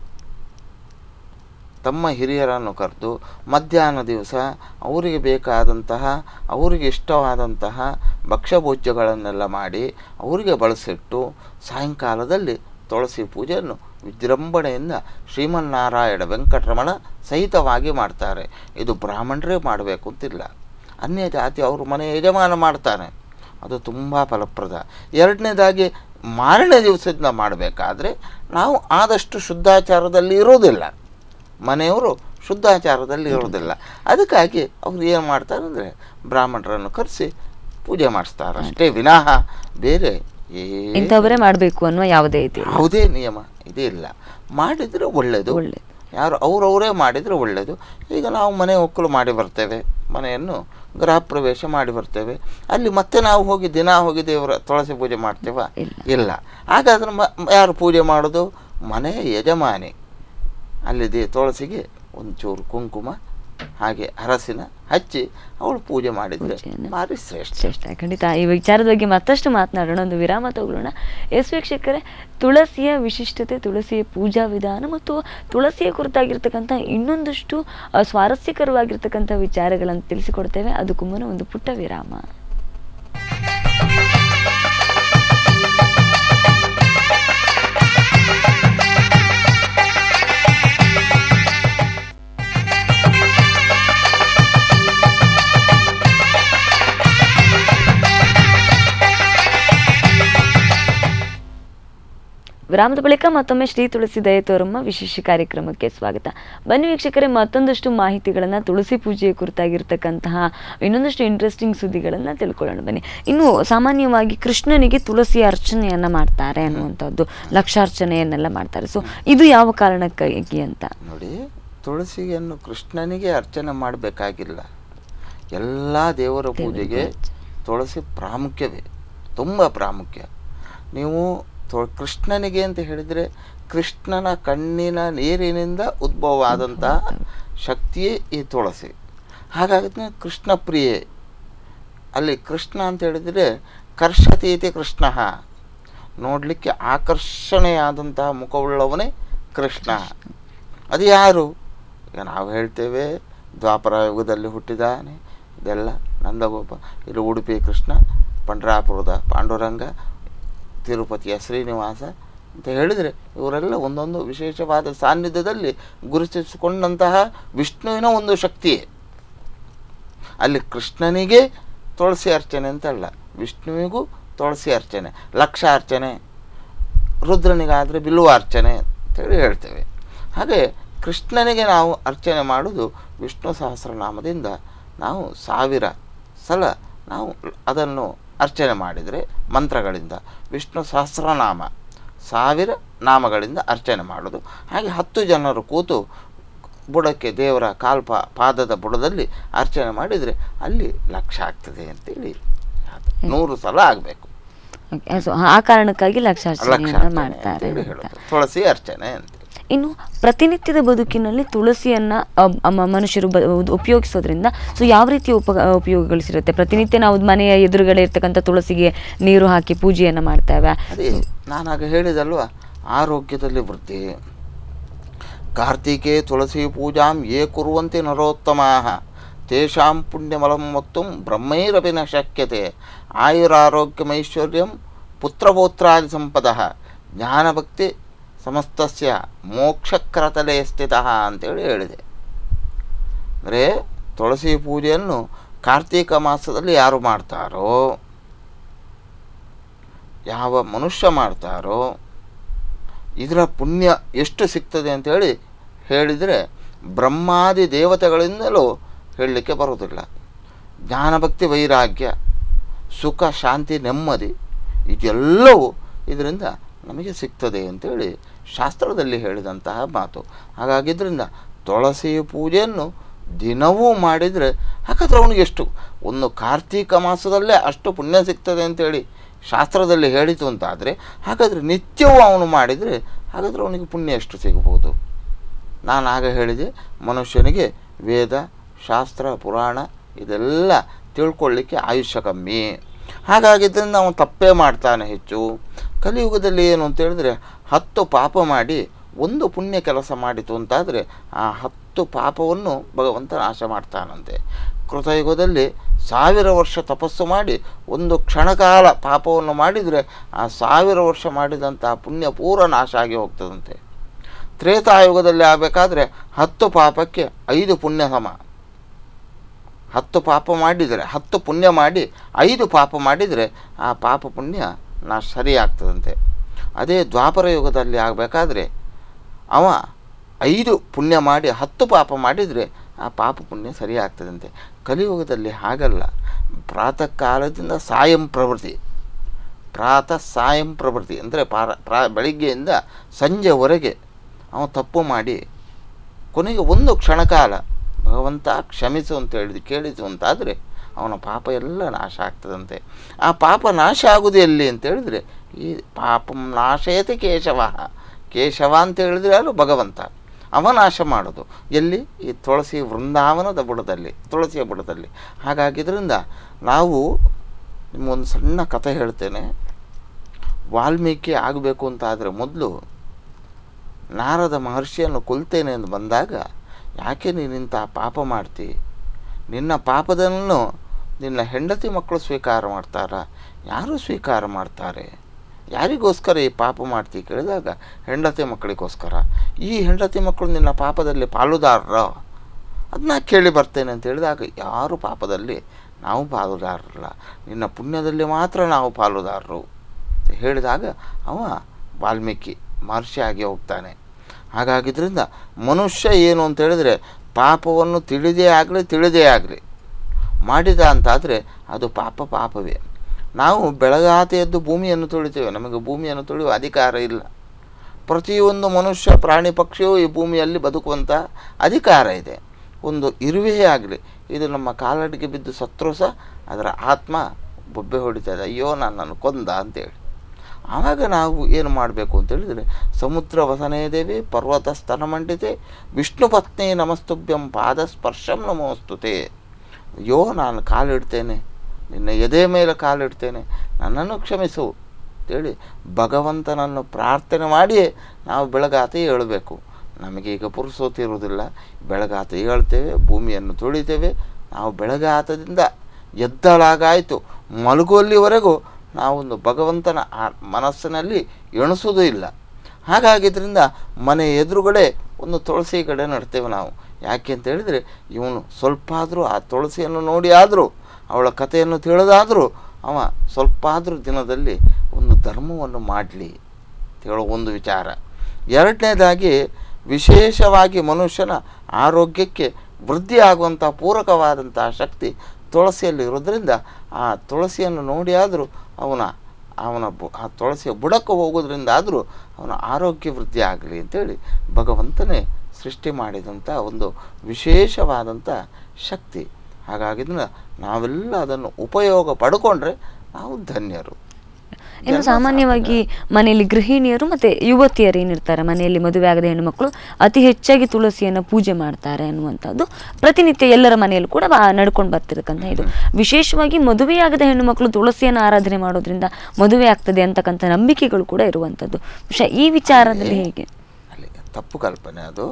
ತಮ್ಮ ಹಿರಿಯರನ್ನು ಕರೆದು ಮಧ್ಯಾಹ್ನ ದಿವಸ ಅವರಿಗೆ ಬೇಕಾದಂತಹ ಅವರಿಗೆ ಇಷ್ಟವಾದಂತಹ ಭಕ್ಷ್ಯಭೋಜ್ಯಗಳನ್ನೆಲ್ಲ ಮಾಡಿ ಅವರಿಗೆ ಬಳಸಿಟ್ಟು ಸಾಯಂಕಾಲದಲ್ಲಿ ತುಳಸಿ ಪೂಜೆಯನ್ನು ವಿಜೃಂಭಣೆಯಿಂದ ಶ್ರೀಮನ್ನಾರಾಯಣ ವೆಂಕಟರಮಣ ಸಹಿತವಾಗಿ ಮಾಡ್ತಾರೆ ಇದು ಬ್ರಾಹ್ಮಣರೇ ಮಾಡಬೇಕು ಅಂತಿಲ್ಲ ಅನ್ಯ ಜಾತಿ ಅವರು ಮನೆ ಯಜಮಾನ ಮಾಡ್ತಾನೆ ಅದು ತುಂಬ ಫಲಪ್ರದ ಎರಡನೇದಾಗಿ ಮಾರನೇ ದಿವಸದಿಂದ ಮಾಡಬೇಕಾದ್ರೆ ನಾವು ಆದಷ್ಟು ಶುದ್ಧಾಚಾರದಲ್ಲಿ ಇರೋದಿಲ್ಲ ಮನೆಯವರು ಶುದ್ಧಾಚಾರದಲ್ಲಿ ಇರೋದಿಲ್ಲ ಅದಕ್ಕಾಗಿ ಅವ್ರು ಏನು ಮಾಡ್ತಾರೆ ಅಂದರೆ ಬ್ರಾಹ್ಮಣರನ್ನು ಕರೆಸಿ ಪೂಜೆ ಮಾಡಿಸ್ತಾರೆ ಅಷ್ಟೇ ವಿನಃ ಬೇರೆ ಏ- ಇಂಥವರೇ ಮಾಡಬೇಕು ಅನ್ನುವ ಯಾವುದೇ ಇದೆ ಯಾವುದೇ ನಿಯಮ ಇದೇ ಇಲ್ಲ ಮಾಡಿದರೆ ಒಳ್ಳೆಯದು ಒಳ್ಳೆದು. ಯಾರು ಅವರವರೇ ಮಾಡಿದರೆ ಒಳ್ಳೆಯದು ಈಗ ನಾವು ಮನೆ ಒಕ್ಕಲು ಮಾಡಿ ಬರ್ತೇವೆ ಮನೆಯನ್ನು ಗೃಹ ಪ್ರವೇಶ ಮಾಡಿ ಬರ್ತೇವೆ ಅಲ್ಲಿ ಮತ್ತೆ ನಾವು ಹೋಗಿ ದಿನ ಹೋಗಿ ದೇವರ ತುಳಸಿ ಪೂಜೆ ಮಾಡ್ತೇವ ಇಲ್ಲ. ಇಲ್ಲ ಹಾಗಾದ್ರೆ ಮ ಯಾರು ಪೂಜೆ ಮಾಡೋದು ಮನೆಯ ಯಜಮಾನಿ ಅಲ್ಲಿ ದೇ ತುಳಸಿಗೆ ಒಂಚೂರು ಕುಂಕುಮ ಹಾಗೆ ಅರಸಿನ ಹಚ್ಚಿ ಅವಳು ಪೂಜೆ ಮಾಡಿದರೆ ಪೂಜೆಯನ್ನು ಭಾರಿ ಶ್ರೇಷ್ಠ ಶ್ರೇಷ್ಠ ಖಂಡಿತ ಈ ವಿಚಾರದ ಬಗ್ಗೆ ಮತ್ತಷ್ಟು ಮಾತನಾಡೋಣ ಒಂದು ವಿರಾಮ ತಗೊಳ್ಳೋಣ ಎಸ್ ವೀಕ್ಷಕರೇ ತುಳಸಿಯ ವಿಶಿಷ್ಟತೆ ತುಳಸಿಯ ಪೂಜಾ ವಿಧಾನ ಮತ್ತು ತುಳಸಿಯ ಕುರಿತಾಗಿರ್ತಕ್ಕಂಥ ಇನ್ನೊಂದಷ್ಟು ಆ, ಸ್ವಾರಸ್ಯಕರವಾಗಿರ್ತಕ್ಕಂಥ ವಿಚಾರಗಳನ್ನು ತಿಳಿಸಿಕೊಡ್ತೇವೆ ಅದಕ್ಕೂ ಮುನ್ನ ಒಂದು ಪುಟ್ಟ ವಿರಾಮ ವಿರಾಮದ ಬಳಿಕ ಮತ್ತೊಮ್ಮೆ ಶ್ರೀ ತುಳಸಿ ದಯತೋರಮ್ಮ ವಿಶೇಷ ಕಾರ್ಯಕ್ರಮಕ್ಕೆ ಸ್ವಾಗತ ಬನ್ನಿ ವೀಕ್ಷಕರೇ ಮತ್ತೊಂದಷ್ಟು ಮಾಹಿತಿಗಳನ್ನು ತುಳಸಿ ಪೂಜೆಯ ಕುರಿತಾಗಿರ್ತಕ್ಕಂತಹ ಇನ್ನೊಂದಷ್ಟು ಇಂಟ್ರೆಸ್ಟಿಂಗ್ ಸುದ್ದಿಗಳನ್ನು ತಿಳ್ಕೊಳ್ಳೋಣ ಬನ್ನಿ ಇನ್ನು ಸಾಮಾನ್ಯವಾಗಿ ಕೃಷ್ಣನಿಗೆ ತುಳಸಿ ಅರ್ಚನೆಯನ್ನ ಮಾಡ್ತಾರೆ ಅನ್ನುವಂಥದ್ದು ಲಕ್ಷಾರ್ಚನೆಯನ್ನೆಲ್ಲ ಮಾಡ್ತಾರೆ ಸೊ ಇದು ಯಾವ ಕಾರಣಕ್ಕಾಗಿ ಅಂತ ನೋಡಿ ತುಳಸಿಯನ್ನು ಕೃಷ್ಣನಿಗೆ ಅರ್ಚನೆ ಮಾಡಬೇಕಾಗಿಲ್ಲ ಎಲ್ಲ ದೇವರ ಪೂಜೆಗೆ ತುಳಸಿ ಪ್ರಾಮುಖ್ಯವೇ ತುಂಬ ಪ್ರಾಮುಖ್ಯ ನೀವು ತು- ಕೃಷ್ಣನಿಗೆ ಅಂತ ಹೇಳಿದರೆ ಕೃಷ್ಣನ ಕಣ್ಣಿನ ನೀರಿನಿಂದ ಉದ್ಭವ ಆದಂತಹ ಶಕ್ತಿಯೇ ಈ ತುಳಸಿ ಹಾಗಾಗಿ ಕೃಷ್ಣ ಪ್ರಿಯೆ ಅಲ್ಲಿ ಕೃಷ್ಣ ಅಂತ ಹೇಳಿದರೆ ಕರ್ಷತೀತಿ ಕೃಷ್ಣ ನೋಡಲಿಕ್ಕೆ ಆಕರ್ಷಣೆಯಾದಂತಹ ಮುಖವುಳ್ಳವನೇ ಕೃಷ್ಣ ಅದು ಯಾರು ಈಗ ನಾವು ಹೇಳ್ತೇವೆ ದ್ವಾಪರ ಯುಗದಲ್ಲಿ ಹುಟ್ಟಿದಾನೆ ಇದೆಲ್ಲ ನಂದಗೋಪ ಇಲ್ಲಿ ಉಡುಪಿ ಕೃಷ್ಣ ಪಂಡ್ರಾಪುರದ ಪಾಂಡುರಂಗ ತಿರುಪತಿಯ ಶ್ರೀನಿವಾಸ ಅಂತ ಹೇಳಿದರೆ ಇವರೆಲ್ಲ ಒಂದೊಂದು ವಿಶೇಷವಾದ ಸಾನ್ನಿಧ್ಯದಲ್ಲಿ ಗುರುತಿಸಿಕೊಂಡಂತಹ ವಿಷ್ಣುವಿನ ಒಂದು ಶಕ್ತಿಯೇ ಅಲ್ಲಿ ಕೃಷ್ಣನಿಗೆ ತುಳಸಿ ಅರ್ಚನೆ ಅಂತಲ್ಲ ವಿಷ್ಣುವಿಗೂ ತುಳಸಿ ಅರ್ಚನೆ ಲಕ್ಷ ಅರ್ಚನೆ ರುದ್ರನಿಗಾದರೆ ಬಿಲ್ವ ಅರ್ಚನೆ ಅಂತೇಳಿ ಹೇಳ್ತೇವೆ ಹಾಗೆ ಕೃಷ್ಣನಿಗೆ ನಾವು ಅರ್ಚನೆ ಮಾಡುವುದು ವಿಷ್ಣು ಸಹಸ್ರನಾಮದಿಂದ ನಾವು ಸಾವಿರ ಸಲ ನಾವು ಅದನ್ನು ಅರ್ಚನೆ ಮಾಡಿದರೆ ಮಂತ್ರಗಳಿಂದ ವಿಷ್ಣು ಸಹಸ್ರನಾಮ ಸಾವಿರ ನಾಮಗಳಿಂದ ಅರ್ಚನೆ ಮಾಡೋದು ಹಾಗೆ ಹತ್ತು ಜನರು ಕೂತು ಬುಡಕ್ಕೆ ದೇವರ ಕಾಲ್ಪ ಪಾದದ ಬುಡದಲ್ಲಿ ಅರ್ಚನೆ ಮಾಡಿದರೆ ಅಲ್ಲಿ ಲಕ್ಷ ಆಗ್ತದೆ ಅಂತೇಳಿ ನೂರು ಸಲ ಆಗಬೇಕು Okay, so ಆ ಕಾರಣಕ್ಕಾಗಿ ಲಕ್ಷ ಲಕ್ಷಾರ್ಚನೆಯನ್ನ ಅರ್ಚನೆ ಮಾಡ್ತಾರೆ ಅಂತೇಳಿ ಅಂತ. ಹೇಳೋದು ತುಳಸಿ ಅರ್ಚನೆ ಅಂತ ಇನ್ನು ಪ್ರತಿನಿತ್ಯದ ಬದುಕಿನಲ್ಲಿ ತುಳಸಿಯನ್ನ ಅ- ಅಮ- ಮನುಷ್ಯರು ಬ- ಉಪಯೋಗಿಸೋದ್ರಿಂದ ಸೊ ಯಾವ ರೀತಿ ಉಪ ಉಪಯೋಗಗಳಿಸಿರುತ್ತೆ ಪ್ರತಿನಿತ್ಯ ನಾವು ಮನೆಯ ಎದುರುಗಡೆ ಇರ್ತಕ್ಕಂಥ ತುಳಸಿಗೆ ನೀರು ಹಾಕಿ ಪೂಜೆಯನ್ನ ಮಾಡ್ತೇವೆ ಅದೇ ನಾನಾಗ ಹೇಳಿದಲ್ವ ಆರೋಗ್ಯದಲ್ಲಿ ವೃದ್ಧಿ ಕಾರ್ತಿಕೆ ತುಳಸಿ ಪೂಜಾಂ ಯೇ ಕುರುವಂತೆ ನರೋತ್ತಮಾ ತೇಷಾಂ ಪುಣ್ಯಮಲಂ ಮತ್ತು ಬ್ರಹ್ಮೈರಪಿ ನ ಶಕ್ಯತೆ ಆಯುರಾರೋಗ್ಯಮೈಶ್ವರ್ಯಂ ಪುತ್ರಪೌತ್ರಾದಿ ಸಂಪದ ಜ್ಞಾನಭಕ್ತಿ ಸಮಸ್ತಸ್ಯ ಮೋಕ್ಷಕ್ರತಲೆ ಸ್ಥಿತ ಅಂತೇಳಿ ಹೇಳಿದೆ ಅಂದರೆ ತುಳಸಿ ಪೂಜೆಯನ್ನು ಕಾರ್ತೀಕ ಮಾಸದಲ್ಲಿ ಯಾರು ಮಾಡ್ತಾರೋ ಯಾವ ಮನುಷ್ಯ ಮಾಡ್ತಾರೋ ಇದರ ಪುಣ್ಯ ಎಷ್ಟು ಸಿಗ್ತದೆ ಅಂತೇಳಿ ಹೇಳಿದರೆ ಬ್ರಹ್ಮಾದಿ ದೇವತೆಗಳಿಂದಲೂ ಹೇಳಲಿಕ್ಕೆ ಬರೋದಿಲ್ಲ ಜ್ಞಾನಭಕ್ತಿ ವೈರಾಗ್ಯ ಸುಖ ಶಾಂತಿ ನೆಮ್ಮದಿ ಇದೆಲ್ಲವೂ ಇದರಿಂದ ನಮಗೆ ಸಿಗ್ತದೆ ಅಂತೇಳಿ ಶಾಸ್ತ್ರದಲ್ಲಿ ಹೇಳಿದಂತಹ ಮಾತು ಹಾಗಾಗಿದ್ದರಿಂದ ತುಳಸಿ ಪೂಜೆಯನ್ನು ದಿನವೂ ಮಾಡಿದರೆ ಹಾಗಾದ್ರೆ ಅವನಿಗೆ ಎಷ್ಟು ಒಂದು ಕಾರ್ತೀಕ ಮಾಸದಲ್ಲೇ ಅಷ್ಟು ಪುಣ್ಯ ಸಿಗ್ತದೆ ಅಂತೇಳಿ ಶಾಸ್ತ್ರದಲ್ಲಿ ಹೇಳಿತು ಅಂತಾದರೆ ಹಾಗಾದರೆ ನಿತ್ಯವೂ ಅವನು ಮಾಡಿದರೆ ಹಾಗಾದರೆ ಅವನಿಗೆ ಪುಣ್ಯ ಎಷ್ಟು ಸಿಗ್ಬೋದು ನಾನು ಆಗ ಹೇಳಿದೆ ಮನುಷ್ಯನಿಗೆ ವೇದ ಶಾಸ್ತ್ರ ಪುರಾಣ ಇದೆಲ್ಲ ತಿಳ್ಕೊಳ್ಳಿಕ್ಕೆ ಆಯುಷ್ಯ ಕಮ್ಮಿ ಹಾಗಾಗಿದ್ದರಿಂದ ಅವನು ತಪ್ಪೇ ಮಾಡ್ತಾನೆ ಹೆಚ್ಚು ಕಲಿಯುಗದಲ್ಲಿ ಏನು ಅಂತ ಹೇಳಿದ್ರೆ ಹತ್ತು ಪಾಪ ಮಾಡಿ ಒಂದು ಪುಣ್ಯ ಕೆಲಸ ಮಾಡಿತು ಅಂತಾದರೆ ಆ ಹತ್ತು ಪಾಪವನ್ನು ಭಗವಂತ ನಾಶ ಮಾಡ್ತಾನಂತೆ ಕೃತಯುಗದಲ್ಲಿ ಸಾವಿರ ವರ್ಷ ತಪಸ್ಸು ಮಾಡಿ ಒಂದು ಕ್ಷಣಕಾಲ ಪಾಪವನ್ನು ಮಾಡಿದರೆ ಆ ಸಾವಿರ ವರ್ಷ ಮಾಡಿದಂತಹ ಪುಣ್ಯ ಪೂರ ನಾಶ ಆಗಿ ಹೋಗ್ತದಂತೆ ತ್ರೇತಾಯುಗದಲ್ಲಿ ಆಗಬೇಕಾದ್ರೆ ಹತ್ತು ಪಾಪಕ್ಕೆ ಐದು ಪುಣ್ಯ ಸಮ ಹತ್ತು ಪಾಪ ಮಾಡಿದರೆ ಹತ್ತು ಪುಣ್ಯ ಮಾಡಿ ಐದು ಪಾಪ ಮಾಡಿದರೆ ಆ ಪಾಪ ಪುಣ್ಯ ನಾ ಸರಿ ಆಗ್ತದಂತೆ ಅದೇ ದ್ವಾಪರ ಯುಗದಲ್ಲಿ ಆಗಬೇಕಾದ್ರೆ ಅವ ಐದು ಪುಣ್ಯ ಮಾಡಿ ಹತ್ತು ಪಾಪ ಮಾಡಿದರೆ ಆ ಪಾಪ ಪುಣ್ಯ ಸರಿ ಆಗ್ತದಂತೆ ಕಲಿಯುಗದಲ್ಲಿ ಹಾಗಲ್ಲ ಪ್ರಾತಃ ಕಾಲದಿಂದ ಸಾಯಂ ಪ್ರವೃತ್ತಿ ಪ್ರಾತಃ ಸಾಯಂ ಪ್ರವೃತ್ತಿ ಅಂದರೆ ಪಾರ ಪ್ರಾ ಬೆಳಿಗ್ಗೆಯಿಂದ ಸಂಜೆವರೆಗೆ ಅವನು ತಪ್ಪು ಮಾಡಿ ಕೊನೆಗೆ ಒಂದು ಕ್ಷಣಕಾಲ ಭಗವಂತ ಕ್ಷಮಿಸು ಅಂತ ಹೇಳಿದ ಕೇಳಿತು ಅಂತಾದರೆ ಅವನ ಪಾಪ ಎಲ್ಲ ನಾಶ ಆಗ್ತದಂತೆ ಆ ಪಾಪ ನಾಶ ಆಗುವುದು ಎಲ್ಲಿ ಅಂತ ಹೇಳಿದರೆ ಈ ಪಾಪಂ ನಾಶಯತೆ ಕೇಶವ ಕೇಶವ ಅಂತ ಹೇಳಿದ್ರೆ ಯಾರು ಭಗವಂತ ಅವ ನಾಶ ಮಾಡೋದು ಎಲ್ಲಿ ಈ ತುಳಸಿ ವೃಂದಾವನದ ಬುಡದಲ್ಲಿ ತುಳಸಿಯ ಬುಡದಲ್ಲಿ ಹಾಗಾಗಿದ್ರಿಂದ ನಾವು ನಿಮ್ಮೊಂದು ಸಣ್ಣ ಕಥೆ ಹೇಳ್ತೇನೆ ವಾಲ್ಮೀಕಿ ಆಗಬೇಕು ಅಂತ ಆದರೆ ಮೊದಲು ನಾರದ ಮಹರ್ಷಿಯನ್ನು ಕೊಲ್ತೇನೆ ಎಂದು ಬಂದಾಗ ಯಾಕೆ ನೀನಿಂಥ ಪಾಪ ಮಾಡ್ತಿ ನಿನ್ನ ಪಾಪದನ್ನು ನಿನ್ನ ಹೆಂಡತಿ ಮಕ್ಕಳು ಸ್ವೀಕಾರ ಮಾಡ್ತಾರಾ ಯಾರು ಸ್ವೀಕಾರ ಮಾಡ್ತಾರೆ ಯಾರಿಗೋಸ್ಕರ ಈ ಪಾಪ ಮಾಡ್ತಿ ಕೇಳಿದಾಗ ಹೆಂಡತಿ ಮಕ್ಕಳಿಗೋಸ್ಕರ ಈ ಹೆಂಡತಿ ಮಕ್ಕಳು ನಿನ್ನ ಪಾಪದಲ್ಲಿ ಪಾಲುದಾರರ ಅದನ್ನ ಕೇಳಿ ಬರ್ತೇನೆ ಅಂತ ಹೇಳಿದಾಗ ಯಾರು ಪಾಪದಲ್ಲಿ ನಾವು ಪಾಲುದಾರರಲ್ಲ ನಿನ್ನ ಪುಣ್ಯದಲ್ಲಿ ಮಾತ್ರ ನಾವು ಪಾಲುದಾರರು ಅಂತ ಹೇಳಿದಾಗ ಅವ ವಾಲ್ಮೀಕಿ ಮಹರ್ಷಿ ಆಗಿ ಹೋಗ್ತಾನೆ ಹಾಗಾಗಿದ್ರಿಂದ ಮನುಷ್ಯ ಏನು ಅಂತ ಹೇಳಿದ್ರೆ ಪಾಪವನ್ನು ತಿಳಿದೇ ಆಗಲಿ ತಿಳಿದೇ ಆಗಲಿ ಮಾಡಿದ ಅಂತಾದರೆ ಅದು ಪಾಪ ಪಾಪವೇ ನಾವು ಬೆಳಗಾತೆ ಎದ್ದು ಭೂಮಿಯನ್ನು ತುಳಿತೇವೆ ನಮಗೆ ಭೂಮಿಯನ್ನು ತುಳಿಯುವ ಅಧಿಕಾರ ಇಲ್ಲ ಪ್ರತಿಯೊಂದು ಮನುಷ್ಯ ಪ್ರಾಣಿ ಪಕ್ಷಿಯೂ ಈ ಭೂಮಿಯಲ್ಲಿ ಬದುಕುವಂಥ ಅಧಿಕಾರ ಇದೆ ಒಂದು ಇರುವೆಯೇ ಆಗಲಿ ಇದು ನಮ್ಮ ಕಾಲಡಿಗೆ ಬಿದ್ದು ಸತ್ರು ಸಹ ಅದರ ಆತ್ಮ ಬೊಬ್ಬೆ ಹೊಡಿತದೆ ಅಯ್ಯೋ ನನ್ನನ್ನು ಕೊಂದ ಅಂತೇಳಿ ಆವಾಗ ನಾವು ಏನು ಮಾಡಬೇಕು ಅಂತ ಹೇಳಿದರೆ ಸಮುದ್ರ ವಸನೇ ದೇವಿ ಪರ್ವತ ಸ್ತನ ಮಂಡಿತೆ ವಿಷ್ಣು ಪತ್ನಿ ನಮಸ್ತುಭ್ಯಂ ಪಾದ ಸ್ಪರ್ಶಂ ನಮೋಸ್ತುತೆ ಅಯ್ಯೋ ನಾನು ಕಾಲಿಡ್ತೇನೆ ನಿನ್ನ ಎದೆ ಮೇಲೆ ಕಾಲಿಡ್ತೇನೆ ನನ್ನನ್ನು ಕ್ಷಮಿಸು ಅಂತೇಳಿ ಭಗವಂತನನ್ನು ಪ್ರಾರ್ಥನೆ ಮಾಡಿಯೇ ನಾವು ಬೆಳಗಾತೆ ಹೇಳಬೇಕು ನಮಗೆ ಈಗ ಪುರುಸೋತಿ ಇರುವುದಿಲ್ಲ ಬೆಳಗಾತ ಹೇಳ್ತೇವೆ ಭೂಮಿಯನ್ನು ತುಳಿತೇವೆ ನಾವು ಬೆಳಗಾತದಿಂದ ಎದ್ದಳಾಗಾಯಿತು ಮಲಗುವಲ್ಲಿವರೆಗೂ ನಾವೊಂದು ಭಗವಂತನ ಆ ಮನಸ್ಸಿನಲ್ಲಿ ಎಣಿಸೋದು ಇಲ್ಲ ಹಾಗಾಗಿದ್ದರಿಂದ ಮನೆ ಎದುರುಗಡೆ ಒಂದು ತುಳಸಿ ಕಡೆ ನಡ್ತೇವೆ ನಾವು ಯಾಕೆ ಅಂತ ಹೇಳಿದರೆ ಇವನು ಸ್ವಲ್ಪ ಆದರೂ ಆ ತುಳಸಿಯನ್ನು ನೋಡಿ ಆದರೂ ಅವಳ ಕಥೆಯನ್ನು ತಿಳಿದಾದರೂ ಅವ ಸ್ವಲ್ಪ ಆದರೂ ದಿನದಲ್ಲಿ ಒಂದು ಧರ್ಮವನ್ನು ಮಾಡಲಿ ಹೇಳೋ ಒಂದು ವಿಚಾರ ಎರಡನೇದಾಗಿ ವಿಶೇಷವಾಗಿ ಮನುಷ್ಯನ ಆರೋಗ್ಯಕ್ಕೆ ವೃದ್ಧಿ ಆಗುವಂಥ ಪೂರಕವಾದಂಥ ಶಕ್ತಿ ತುಳಸಿಯಲ್ಲಿ ಇರೋದ್ರಿಂದ ಆ ತುಳಸಿಯನ್ನು ನೋಡಿ ಆದರೂ ಅವನ ಅವನ ಬು ಆ ತುಳಸಿಯ ಬುಡಕ್ಕೆ ಹೋಗೋದ್ರಿಂದ ಆದರೂ ಅವನ ಆರೋಗ್ಯ ವೃದ್ಧಿ ಆಗಲಿ ಅಂತೇಳಿ ಭಗವಂತನೇ ಸೃಷ್ಟಿ ಮಾಡಿದಂಥ ಒಂದು ವಿಶೇಷವಾದಂಥ ಶಕ್ತಿ ಹಾಗಾಗಿದ್ರೆ ನಾವೆಲ್ಲ ಅದನ್ನು ಉಪಯೋಗ ಪಡ್ಕೊಂಡ್ರೆ ನಾವು ಧನ್ಯರು ಇನ್ನು ಸಾಮಾನ್ಯವಾಗಿ ಮನೆಯಲ್ಲಿ ಗೃಹಿಣಿಯರು ಮತ್ತೆ ಯುವತಿಯರು ಏನಿರ್ತಾರೆ ಮನೆಯಲ್ಲಿ ಮದುವೆ ಆಗದ ಹೆಣ್ಣುಮಕ್ಕಳು ಅತಿ ಹೆಚ್ಚಾಗಿ ತುಳಸಿಯನ್ನು ಪೂಜೆ ಮಾಡ್ತಾರೆ ಅನ್ನುವಂಥದ್ದು ಪ್ರತಿನಿತ್ಯ ಎಲ್ಲರ ಮನೆಯಲ್ಲೂ ಕೂಡ ಬಾ- ನಡ್ಕೊಂಡು ಬರ್ತಿರಕ್ಕಂಥ ಇದು ವಿಶೇಷವಾಗಿ ಮದುವೆಯಾಗದ ಹೆಣ್ಣು ಮಕ್ಕಳು ತುಳಸಿಯನ್ನು ಆರಾಧನೆ ಮಾಡೋದ್ರಿಂದ ಮದುವೆ ಆಗ್ತದೆ ಅಂತಕ್ಕಂಥ ನಂಬಿಕೆಗಳು ಕೂಡ ಇರುವಂಥದ್ದು ಬಹುಶಃ ಈ ವಿಚಾರದಲ್ಲಿ ಹೇಗೆ ಅಲ್ಲಿ ತಪ್ಪು ಕಲ್ಪನೆ ಅದು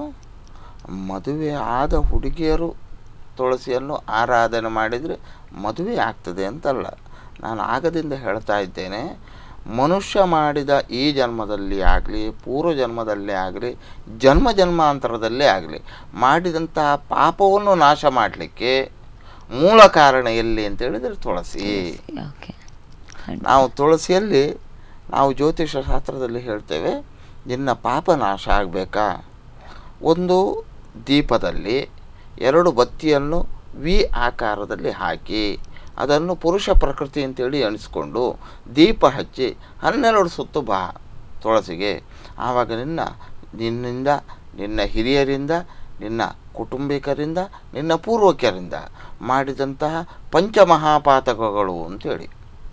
ಮದುವೆ ಆದ ಹುಡುಗಿಯರು ತುಳಸಿಯನ್ನು ಆರಾಧನೆ ಮಾಡಿದರೆ ಮದುವೆ ಆಗ್ತದೆ ಅಂತಲ್ಲ ನಾನು ಆಗದಿಂದ ಹೇಳ್ತಾ ಇದ್ದೇನೆ ಮನುಷ್ಯ ಮಾಡಿದ ಈ ಜನ್ಮದಲ್ಲಿ ಆಗಲಿ ಪೂರ್ವ ಜನ್ಮದಲ್ಲೇ ಆಗಲಿ ಜನ್ಮ ಜನ್ಮಾಂತರದಲ್ಲೇ ಆಗಲಿ ಮಾಡಿದಂತಹ ಪಾಪವನ್ನು ನಾಶ ಮಾಡಲಿಕ್ಕೆ ಮೂಲ ಕಾರಣ ಎಲ್ಲಿ ಅಂತ ಹೇಳಿದರೆ ತುಳಸಿ ಓಕೆ ನಾವು ತುಳಸಿಯಲ್ಲಿ ನಾವು ಜ್ಯೋತಿಷ ಶಾಸ್ತ್ರದಲ್ಲಿ ಹೇಳ್ತೇವೆ ನಿನ್ನ ಪಾಪ ನಾಶ ಆಗಬೇಕಾ ಒಂದು ದೀಪದಲ್ಲಿ ಎರಡು ಬತ್ತಿಯನ್ನು ವಿ ಆಕಾರದಲ್ಲಿ ಹಾಕಿ ಅದನ್ನು ಪುರುಷ ಪ್ರಕೃತಿ ಅಂತೇಳಿ ಎಣಿಸ್ಕೊಂಡು ದೀಪ ಹಚ್ಚಿ ಹನ್ನೆರಡು ಸುತ್ತು ಬಾ ತುಳಸಿಗೆ ಆವಾಗ ನಿನ್ನ ನಿನ್ನಿಂದ ನಿನ್ನ ಹಿರಿಯರಿಂದ ನಿನ್ನ ಕುಟುಂಬಿಕರಿಂದ ನಿನ್ನ ಪೂರ್ವಕರಿಂದ ಮಾಡಿದಂತಹ ಪಂಚಮಹಾಪಾತಕಗಳು ಅಂತೇಳಿ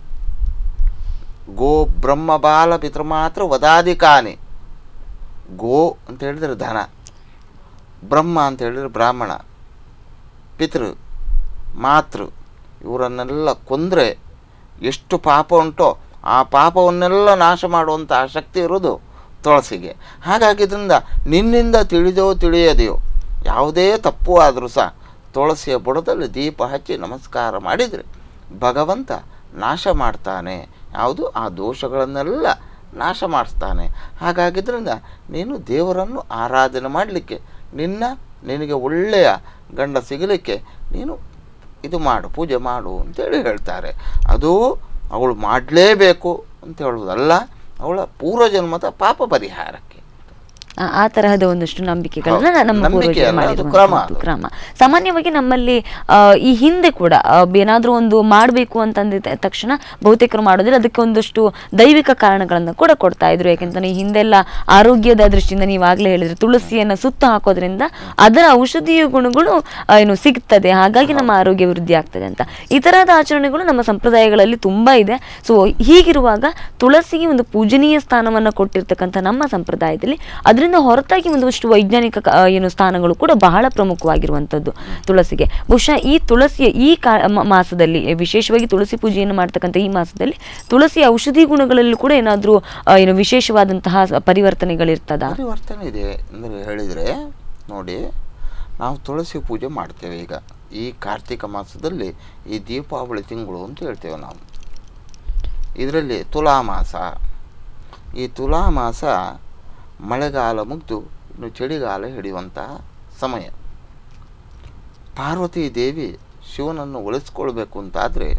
ಗೋ ಬ್ರಹ್ಮ ಬಾಲ ಪಿತೃಮಾತ್ರ ವದಾಧಿಕಾನಿ ಗೋ ಅಂತ ಹೇಳಿದ್ರೆ ಧನ ಬ್ರಹ್ಮ ಅಂತ ಹೇಳಿದ್ರೆ ಬ್ರಾಹ್ಮಣ ಪಿತೃ ಮಾತೃ ಇವರನ್ನೆಲ್ಲ ಕೊಂದರೆ ಎಷ್ಟು ಪಾಪ ಉಂಟೋ ಆ ಪಾಪವನ್ನೆಲ್ಲ ನಾಶ ಮಾಡುವಂಥ ಶಕ್ತಿ ಇರೋದು ತುಳಸಿಗೆ ಹಾಗಾಗಿದ್ರಿಂದ ನಿನ್ನಿಂದ ತಿಳಿದೋ ತಿಳಿಯದೆಯೋ ಯಾವುದೇ ತಪ್ಪು ಆದರೂ ಸಹ ತುಳಸಿಯ ಬುಡದಲ್ಲಿ ದೀಪ ಹಚ್ಚಿ ನಮಸ್ಕಾರ ಮಾಡಿದರೆ ಭಗವಂತ ನಾಶ ಮಾಡ್ತಾನೆ ಯಾವುದು ಆ ದೋಷಗಳನ್ನೆಲ್ಲ ನಾಶ ಮಾಡಿಸ್ತಾನೆ ಹಾಗಾಗಿದ್ರಿಂದ ನೀನು ದೇವರನ್ನು ಆರಾಧನೆ ಮಾಡಲಿಕ್ಕೆ ನಿನ್ನ ನಿನಗೆ ಒಳ್ಳೆಯ ಗಂಡ ಸಿಗಲಿಕ್ಕೆ ನೀನು ಇದು ಮಾಡು ಪೂಜೆ ಮಾಡು ಅಂತೇಳಿ ಹೇಳ್ತಾರೆ ಅದು ಅವಳು ಮಾಡಲೇಬೇಕು ಅಂತ ಹೇಳುವುದಲ್ಲ ಅವಳ ಪೂರ್ವಜನ್ಮದ ಪಾಪ ಪರಿಹಾರಕ್ಕೆ ಆ- ಆ ತರಹದ ಒಂದಷ್ಟು ನಂಬಿಕೆಗಳನ್ನ ಹೌದು. ನಮ್ಮ ನಂಬಿಕೆ ಪೂರ್ವಜರು ಅಲ್ಲ, ಅದು ಮಾಡಿರುವಂತಹದ್ದು ಕ್ರಮ ಅದು. ಕ್ರಮ ಸಾಮಾನ್ಯವಾಗಿ ನಮ್ಮಲ್ಲಿ ಆ, ಈ ಹಿಂದೆ ಕೂಡ ಆ, ಏನಾದ್ರೂ ಒಂದು ಮಾಡಬೇಕು ಅಂತಂದಿದ ತಕ್ಷಣ ಬಹುತೇಕರು ಮಾಡೋದಿಲ್ಲ ಅದಕ್ಕೆ ಒಂದಷ್ಟು ದೈವಿಕ ಕಾರಣಗಳನ್ನ ಕೂಡ ಕೊಡ್ತಾ ಇದ್ರು ಯಾಕೆಂತಂದ್ರೆ ಈ ಹಿಂದೆಲ್ಲ ಆರೋಗ್ಯದ ದೃಷ್ಟಿಯಿಂದ ನೀವಾಗಲೇ ಹೇಳಿದ್ರೆ ತುಳಸಿಯನ್ನ ಸುತ್ತ ಹಾಕೋದ್ರಿಂದ ಅದರ ಔಷಧೀಯ ಗುಣಗಳು ಆ, ಏನು ಸಿಗ್ತದೆ ಹಾಗಾಗಿ ನಮ್ಮ ಆರೋಗ್ಯ ವೃದ್ಧಿ ಆಗ್ತದೆ ಅಂತ ಈ ತರಹದ ಆಚರಣೆಗಳು ನಮ್ಮ ಸಂಪ್ರದಾಯಗಳಲ್ಲಿ ತುಂಬಾ ಇದೆ ಸೊ ಹೀಗಿರುವಾಗ ತುಳಸಿಗೆ ಒಂದು ಪೂಜನೀಯ ಸ್ಥಾನವನ್ನ ಕೊಟ್ಟಿರ್ತಕ್ಕಂಥ ನಮ್ಮ ಸಂಪ್ರದಾಯದಲ್ಲಿ ಅದರ ಅದರಿಂದ ಹೊರತಾಗಿ ಒಂದಷ್ಟು ವೈಜ್ಞಾನಿಕ ಕ- ಆ, ಏನು ಸ್ಥಾನಗಳು ಕೂಡ ಬಹಳ ಪ್ರಮುಖವಾಗಿರುವಂಥದ್ದು ತುಳಸಿಗೆ ಬಹುಶಃ ಈ ತುಳಸಿಯ ಈ ಕಾ ಮ- ಮಾಸದಲ್ಲಿ ವಿಶೇಷವಾಗಿ ತುಳಸಿ ಪೂಜೆಯನ್ನು ಮಾಡ್ತಕ್ಕಂಥ ಈ ಮಾಸದಲ್ಲಿ ತುಳಸಿ ಔಷಧಿ ಗುಣಗಳಲ್ಲೂ ಕೂಡ ಏನಾದರೂ ಏನು ವಿಶೇಷವಾದಂತಹ ಸ- ಪರಿವರ್ತನೆಗಳಿರ್ತದ ಪರಿವರ್ತನೆ ಇದೆ ಅಂದರೆ ಹೇಳಿದರೆ ನೋಡಿ ನಾವು ತುಳಸಿ ಪೂಜೆ ಮಾಡ್ತೇವೆ ಈಗ ಈ ಕಾರ್ತಿಕ ಮಾಸದಲ್ಲಿ ಈ ದೀಪಾವಳಿ ತಿಂಗಳು ಅಂತ ಹೇಳ್ತೇವೆ ನಾವು ಇದರಲ್ಲಿ ತುಲಾಮಾಸ ಈ ತುಲಾಮಾಸ ಮಳೆಗಾಲ ಮುಗಿದು ಇನ್ನು ಚಳಿಗಾಲ ಹಿಡಿಯುವಂತಹ ಸಮಯ ಪಾರ್ವತಿ ದೇವಿ ಶಿವನನ್ನು ಉಳಿಸ್ಕೊಳ್ಬೇಕು ಅಂತಾದರೆ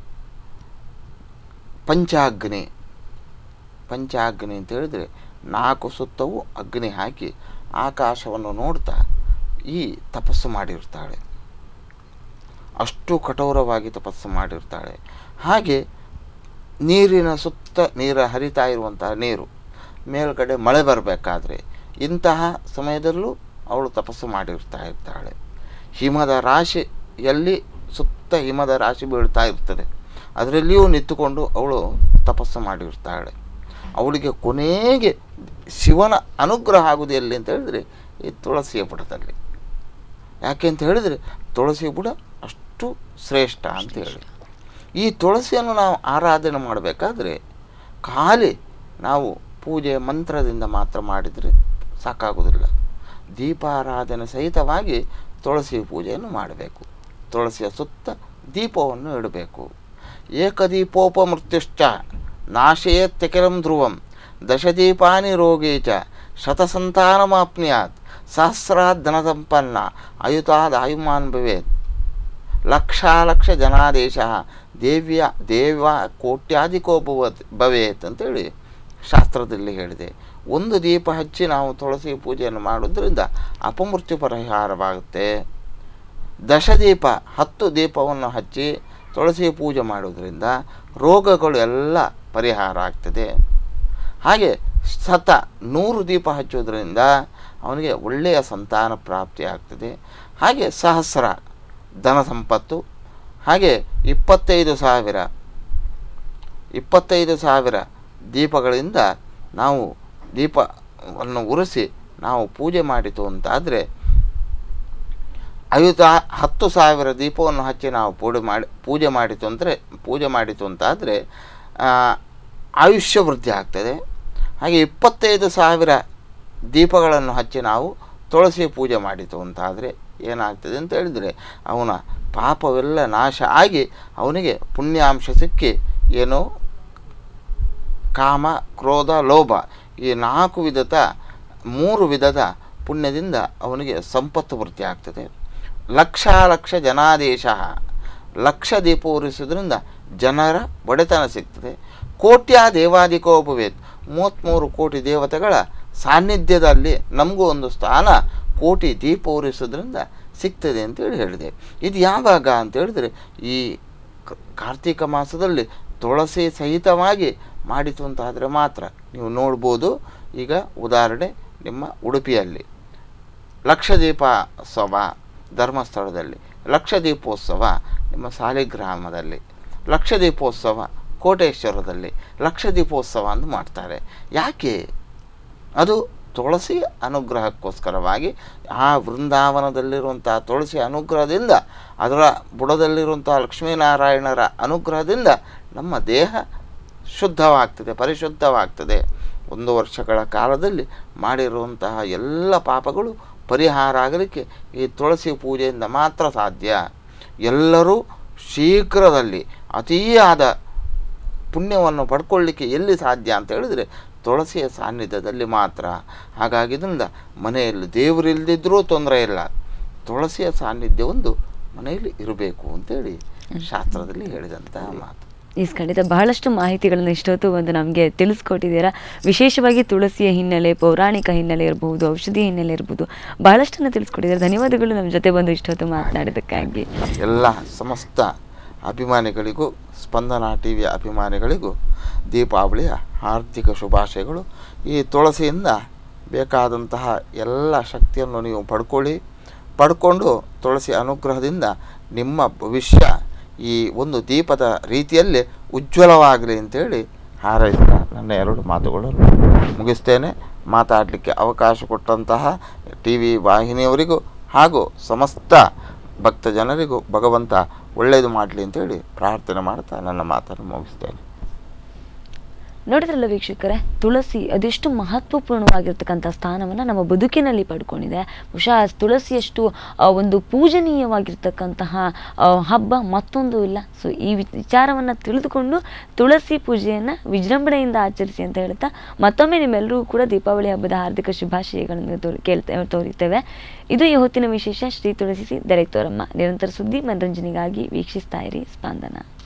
ಪಂಚಾಗ್ನಿ ಪಂಚಾಗ್ನಿ ಅಂತ ಹೇಳಿದ್ರೆ ನಾಲ್ಕು ಸುತ್ತವೂ ಅಗ್ನಿ ಹಾಕಿ ಆಕಾಶವನ್ನು ನೋಡ್ತಾ ಈ ತಪಸ್ಸು ಮಾಡಿರ್ತಾಳೆ ಅಷ್ಟು ಕಠೋರವಾಗಿ ತಪಸ್ಸು ಮಾಡಿರ್ತಾಳೆ ಹಾಗೆ ನೀರಿನ ಸುತ್ತ ನೀರು ಹರಿತಾ ಇರುವಂತಹ ನೀರು ಮೇಲ್ಗಡೆ ಮಳೆ ಬರಬೇಕಾದ್ರೆ ಇಂತಹ ಸಮಯದಲ್ಲೂ ಅವಳು ತಪಸ್ಸು ಮಾಡಿರ್ತಾ ಇರ್ತಾಳೆ ಹಿಮದ ರಾಶಿಯಲ್ಲಿ ಸುತ್ತ ಹಿಮದ ರಾಶಿ ಬೀಳ್ತಾ ಇರ್ತದೆ ಅದರಲ್ಲಿಯೂ ನಿಂತುಕೊಂಡು ಅವಳು ತಪಸ್ಸು ಮಾಡಿರ್ತಾಳೆ ಅವಳಿಗೆ ಕೊನೆಗೆ ಶಿವನ ಅನುಗ್ರಹ ಆಗುವುದು ಎಲ್ಲಿ ಅಂತ ಹೇಳಿದ್ರೆ ಈ ತುಳಸಿಯ ಬುಡದಲ್ಲಿ ಯಾಕೆ ಅಂತ ಹೇಳಿದರೆ ತುಳಸಿ ಬುಡ ಅಷ್ಟು ಶ್ರೇಷ್ಠ ಅಂತ ಹೇಳಿ ಈ ತುಳಸಿಯನ್ನು ನಾವು ಆರಾಧನೆ ಮಾಡಬೇಕಾದ್ರೆ ಖಾಲಿ ನಾವು ಪೂಜೆ ಮಂತ್ರದಿಂದ ಮಾತ್ರ ಮಾಡಿದರೆ ಸಾಕಾಗುವುದಿಲ್ಲ ದೀಪಾರಾಧನೆ ಸಹಿತವಾಗಿ ತುಳಸಿ ಪೂಜೆಯನ್ನು ಮಾಡಬೇಕು ತುಳಸಿಯ ಸುತ್ತ ದೀಪವನ್ನು ಇಡಬೇಕು ಏಕದೀಪೋಪ ಮೃತ್ಯುಶ್ಚ ನಾಶಯೇ ತೆಕೆರಂ ಧ್ರುವಂ ದಶದೀಪಾನಿ ರೋಗೇ ಚ ಶತಸಂತಾನಮಾಪ್ನುಯಾತ್ ಸಹಸ್ರಾತ್ ಧನಸಂಪನ್ನ ಅಯುತಾದ್ ಆಯುಮಾನ್ ಭವೇತ್ ಲಕ್ಷಾಲಕ್ಷ ಜನಾದೇಶ ದೇವ್ಯ ದೇವ ಕೋಟ್ಯಾಧಿಕೋ ಭವತ್ ಭವೇತ್ ಅಂತೇಳಿ ಶಾಸ್ತ್ರದಲ್ಲಿ ಹೇಳಿದೆ ಒಂದು ದೀಪ ಹಚ್ಚಿ ನಾವು ತುಳಸಿ ಪೂಜೆಯನ್ನು ಮಾಡೋದ್ರಿಂದ ಅಪಮೃತ್ಯು ಪರಿಹಾರವಾಗುತ್ತೆ ದಶದೀಪ ಹತ್ತು ದೀಪವನ್ನು ಹಚ್ಚಿ ತುಳಸಿ ಪೂಜೆ ಮಾಡೋದ್ರಿಂದ ರೋಗಗಳು ಎಲ್ಲ ಪರಿಹಾರ ಆಗ್ತದೆ ಹಾಗೆ ಸತ ನೂರು ದೀಪ ಹಚ್ಚೋದ್ರಿಂದ ಅವನಿಗೆ ಒಳ್ಳೆಯ ಸಂತಾನ ಪ್ರಾಪ್ತಿ ಆಗ್ತದೆ ಹಾಗೆ ಸಹಸ್ರ ಧನ ಸಂಪತ್ತು ಹಾಗೆ ಇಪ್ಪತ್ತೈದು ಸಾವಿರ ಇಪ್ಪತ್ತೈದು ಸಾವಿರ ದೀಪಗಳಿಂದ ನಾವು ದೀಪವನ್ನು ಉರಿಸಿ ನಾವು ಪೂಜೆ ಮಾಡಿತು ಅಂತಾದರೆ ಐವತ್ತು ಹತ್ತು ಸಾವಿರ ದೀಪವನ್ನು ಹಚ್ಚಿ ನಾವು ಪೂಜೆ ಮಾಡಿ ಪೂಜೆ ಮಾಡಿತು ಅಂದರೆ ಪೂಜೆ ಮಾಡಿತು ಅಂತಾದರೆ ಆಯುಷ್ಯ ವೃದ್ಧಿ ಆಗ್ತದೆ ಹಾಗೆ ಇಪ್ಪತ್ತೈದು ಸಾವಿರ ದೀಪಗಳನ್ನು ಹಚ್ಚಿ ನಾವು ತುಳಸಿ ಪೂಜೆ ಮಾಡಿತು ಅಂತಾದರೆ ಏನಾಗ್ತದೆ ಅಂತ ಹೇಳಿದರೆ ಅವನ ಪಾಪವೆಲ್ಲ ನಾಶ ಆಗಿ ಅವನಿಗೆ ಪುಣ್ಯಾಂಶ ಸಿಕ್ಕಿ ಏನು ಕಾಮ ಕ್ರೋಧ ಲೋಭ ಈ ನಾಲ್ಕು ವಿಧದ ಮೂರು ವಿಧದ ಪುಣ್ಯದಿಂದ ಅವನಿಗೆ ಸಂಪತ್ತು ವೃದ್ಧಿ ಆಗ್ತದೆ ಲಕ್ಷ ಲಕ್ಷ ಜನಾದೇಶ ಲಕ್ಷ ದೀಪ ಉರಿಸೋದ್ರಿಂದ ಜನರ ಒಡೆತನ ಸಿಗ್ತದೆ ಕೋಟ್ಯ ದೇವಾದಿಕೋಪವೇತ್ ಮೂವತ್ತ್ಮೂರು ಕೋಟಿ ದೇವತೆಗಳ ಸಾನ್ನಿಧ್ಯದಲ್ಲಿ ನಮಗೂ ಒಂದು ಸ್ಥಾನ ಕೋಟಿ ದೀಪ ಉರಿಸೋದ್ರಿಂದ ಸಿಗ್ತದೆ ಅಂತೇಳಿ ಹೇಳಿದೆ ಇದು ಯಾವಾಗ ಅಂತ ಹೇಳಿದ್ರೆ ಈ ಕ- ಕಾರ್ತೀಕ ಮಾಸದಲ್ಲಿ ತುಳಸಿ ಸಹಿತವಾಗಿ ಮಾಡಿತು ಅಂತಾದರೆ ಮಾತ್ರ ನೀವು ನೋಡ್ಬೋದು ಈಗ ಉದಾಹರಣೆ ನಿಮ್ಮ ಉಡುಪಿಯಲ್ಲಿ ಲಕ್ಷದೀಪೋತ್ಸವ ಧರ್ಮಸ್ಥಳದಲ್ಲಿ ಲಕ್ಷದೀಪೋತ್ಸವ ನಿಮ್ಮ ಸಾಲಿಗ್ರಾಮದಲ್ಲಿ ಲಕ್ಷದೀಪೋತ್ಸವ ಕೋಟೇಶ್ವರದಲ್ಲಿ ಲಕ್ಷದೀಪೋತ್ಸವ ಅಂತ ಮಾಡ್ತಾರೆ ಯಾಕೆ ಅದು ತುಳಸಿ ಅನುಗ್ರಹಕ್ಕೋಸ್ಕರವಾಗಿ ಆ ವೃಂದಾವನದಲ್ಲಿರುವಂಥ ತುಳಸಿ ಅನುಗ್ರಹದಿಂದ ಅದರ ಬುಡದಲ್ಲಿರುವಂಥ ಲಕ್ಷ್ಮೀನಾರಾಯಣರ ಅನುಗ್ರಹದಿಂದ ನಮ್ಮ ದೇಹ ಶುದ್ಧವಾಗ್ತದೆ ಪರಿಶುದ್ಧವಾಗ್ತದೆ ಒಂದು ವರ್ಷಗಳ ಕಾಲದಲ್ಲಿ ಮಾಡಿರುವಂತಹ ಎಲ್ಲ ಪಾಪಗಳು ಪರಿಹಾರ ಆಗಲಿಕ್ಕೆ ಈ ತುಳಸಿ ಪೂಜೆಯಿಂದ ಮಾತ್ರ ಸಾಧ್ಯ ಎಲ್ಲರೂ ಶೀಘ್ರದಲ್ಲಿ ಅತೀಯಾದ ಪುಣ್ಯವನ್ನು ಪಡ್ಕೊಳ್ಳಿಕ್ಕೆ ಎಲ್ಲಿ ಸಾಧ್ಯ ಅಂತ ಹೇಳಿದರೆ ತುಳಸಿಯ ಸಾನ್ನಿಧ್ಯದಲ್ಲಿ ಮಾತ್ರ ಹಾಗಾಗಿ ಇದರಿಂದ ಮನೆಯಲ್ಲಿ ದೇವರಿಲ್ಲದಿದ್ದರೂ ತೊಂದರೆ ಇಲ್ಲ ತುಳಸಿಯ ಸಾನ್ನಿಧ್ಯ ಒಂದು ಮನೆಯಲ್ಲಿ ಇರಬೇಕು ಅಂತೇಳಿ ಶಾಸ್ತ್ರದಲ್ಲಿ ಹೇಳಿದಂತಹ ಮಾತು ಈಸ್ ಖಂಡಿತ ಬಹಳಷ್ಟು ಮಾಹಿತಿಗಳನ್ನ ಇಷ್ಟೊತ್ತು ಒಂದು ನಮಗೆ ತಿಳಿಸ್ಕೊಟ್ಟಿದ್ದೀರಾ ವಿಶೇಷವಾಗಿ ತುಳಸಿಯ ಹಿನ್ನೆಲೆ ಪೌರಾಣಿಕ ಹಿನ್ನೆಲೆ ಇರಬಹುದು ಔಷಧಿ ಹಿನ್ನೆಲೆ ಇರ್ಬೋದು ಬಹಳಷ್ಟನ್ನು ತಿಳಿಸ್ಕೊಟ್ಟಿದ್ದಾರೆ ಧನ್ಯವಾದಗಳು ನಮ್ಮ ಜೊತೆ ಬಂದು ಇಷ್ಟೊತ್ತು ಮಾತನಾಡಿದ್ದಕ್ಕಾಗಿ ಎಲ್ಲ ಸಮಸ್ತ ಅಭಿಮಾನಿಗಳಿಗೂ ಸ್ಪಂದನ ಟಿ ವಿಯ ಅಭಿಮಾನಿಗಳಿಗೂ ದೀಪಾವಳಿಯ ಆರ್ಥಿಕ ಶುಭಾಶಯಗಳು ಈ ತುಳಸಿಯಿಂದ ಬೇಕಾದಂತಹ ಎಲ್ಲ ಶಕ್ತಿಯನ್ನು ನೀವು ಪಡ್ಕೊಳ್ಳಿ ಪಡ್ಕೊಂಡು ತುಳಸಿ ಅನುಗ್ರಹದಿಂದ ನಿಮ್ಮ ಭವಿಷ್ಯ ಈ ಒಂದು ದೀಪದ ರೀತಿಯಲ್ಲೇ ಉಜ್ವಲವಾಗಲಿ ಅಂತೇಳಿ ಹಾರೈಸ್ತಾ ನನ್ನ ಎರಡು ಮಾತುಗಳನ್ನು ಮುಗಿಸ್ತೇನೆ ಮಾತಾಡಲಿಕ್ಕೆ ಅವಕಾಶ ಕೊಟ್ಟಂತಹ ಟಿ ವಿ ವಾಹಿನಿಯವರಿಗೂ ಹಾಗೂ ಸಮಸ್ತ ಭಕ್ತ ಜನರಿಗೂ ಭಗವಂತ ಒಳ್ಳೆಯದು ಮಾಡಲಿ ಅಂತೇಳಿ ಪ್ರಾರ್ಥನೆ ಮಾಡ್ತಾ ನನ್ನ ಮಾತನ್ನು ಮುಗಿಸ್ತೇನೆ ನೋಡಿದ್ರಲ್ಲ ವೀಕ್ಷಕರೇ ತುಳಸಿ ಅದೆಷ್ಟು ಮಹತ್ವಪೂರ್ಣವಾಗಿರ್ತಕ್ಕಂಥ ಸ್ಥಾನವನ್ನು ನಮ್ಮ ಬದುಕಿನಲ್ಲಿ ಪಡ್ಕೊಂಡಿದೆ ಬಹುಶಃ ಆ ತುಳಸಿಯಷ್ಟು ಆ, ಒಂದು ಪೂಜನೀಯವಾಗಿರ್ತಕ್ಕಂತಹ ಆ, ಹಬ್ಬ ಮತ್ತೊಂದು ಇಲ್ಲ ಸೊ ಈ ವಿ- ವಿಚಾರವನ್ನು ತಿಳಿದುಕೊಂಡು ತುಳಸಿ ಪೂಜೆಯನ್ನು ವಿಜೃಂಭಣೆಯಿಂದ ಆಚರಿಸಿ ಅಂತ ಹೇಳ್ತಾ ಮತ್ತೊಮ್ಮೆ ನಿಮ್ಮೆಲ್ಲರಿಗೂ ಕೂಡ ದೀಪಾವಳಿ ಹಬ್ಬದ ಹಾರ್ದಿಕ ಶುಭಾಶಯಗಳನ್ನು ತೋರಿ ಕೇಳ್ತೇ ತೋರಿರ್ತೇವೆ ಇದು ಈ ಹೊತ್ತಿನ ವಿಶೇಷ ಶ್ರೀ ತುಳಸಿ ದೆರೆಕ್ತೋರಮ್ಮ ನಿರಂತರ ಸುದ್ದಿ ಮನರಂಜನೆಗಾಗಿ ವೀಕ್ಷಿಸ್ತಾ ಇರಿ ಸ್ಪಂದನ